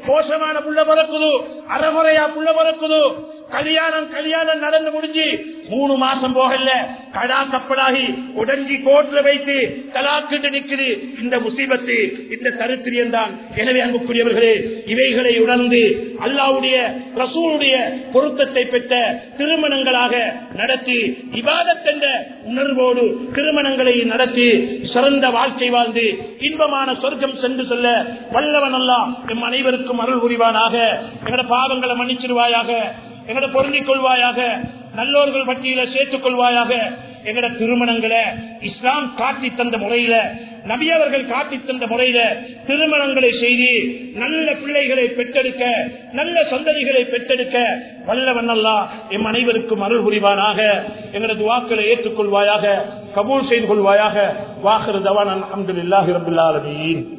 மோசமான புள்ள பிறக்குது அறமுறையா புள்ள பிறக்குது கல்யாணம் கல்யாணம் நடந்து முடிஞ்சு மூணு மாசம் போகல கடா கப்பலாகி உடஞ்சி கோட்ல வைத்து தலாக்கிட்டு நிக்குது இந்த முசீபத்து இந்த தரித்திரியம் தான் எனவே அன்புக்குரியவர்களே இவைகளை உணர்ந்து அல்லாவுடைய ரசூலுடைய பொருத்தத்தை பெற்ற திருமணங்களாக நடத்தி இபாதத் என்ற உணர்வோடு திருமணங்களை நடத்தி சிறந்த வாழ்க்கை வாழ்ந்து இன்பமான சொர்க்கம் சென்று செல்ல வல்லவன் அல்லா எம் அனைவருக்கும் அருள் புரிவானாக எங்களோட பாவங்களை மன்னிச்சிருவாயாக எங்களை பொருந்திக் கொள்வாயாக நல்லோர்கள் பட்டியல சேர்த்துக் கொள்வாயாக எங்கட திருமணங்களை இஸ்லாம் காட்டி தந்த முறையில நபியவர்கள் காட்டி தந்த முறையில திருமணங்களை செய்து நல்ல பிள்ளைகளை பெற்றெடுக்க நல்ல சந்ததிகளை பெற்றெடுக்க வல்லவன் அல்லா எம் அனைவருக்கும் அருள் புரிவானாக எங்களது வாக்களை ஏற்றுக்கொள்வாயாக கபூல் செய்து கொள்வாயாக வாகர் தவான் அஹமதுல்லாஹி ரபுல்லாலமீன்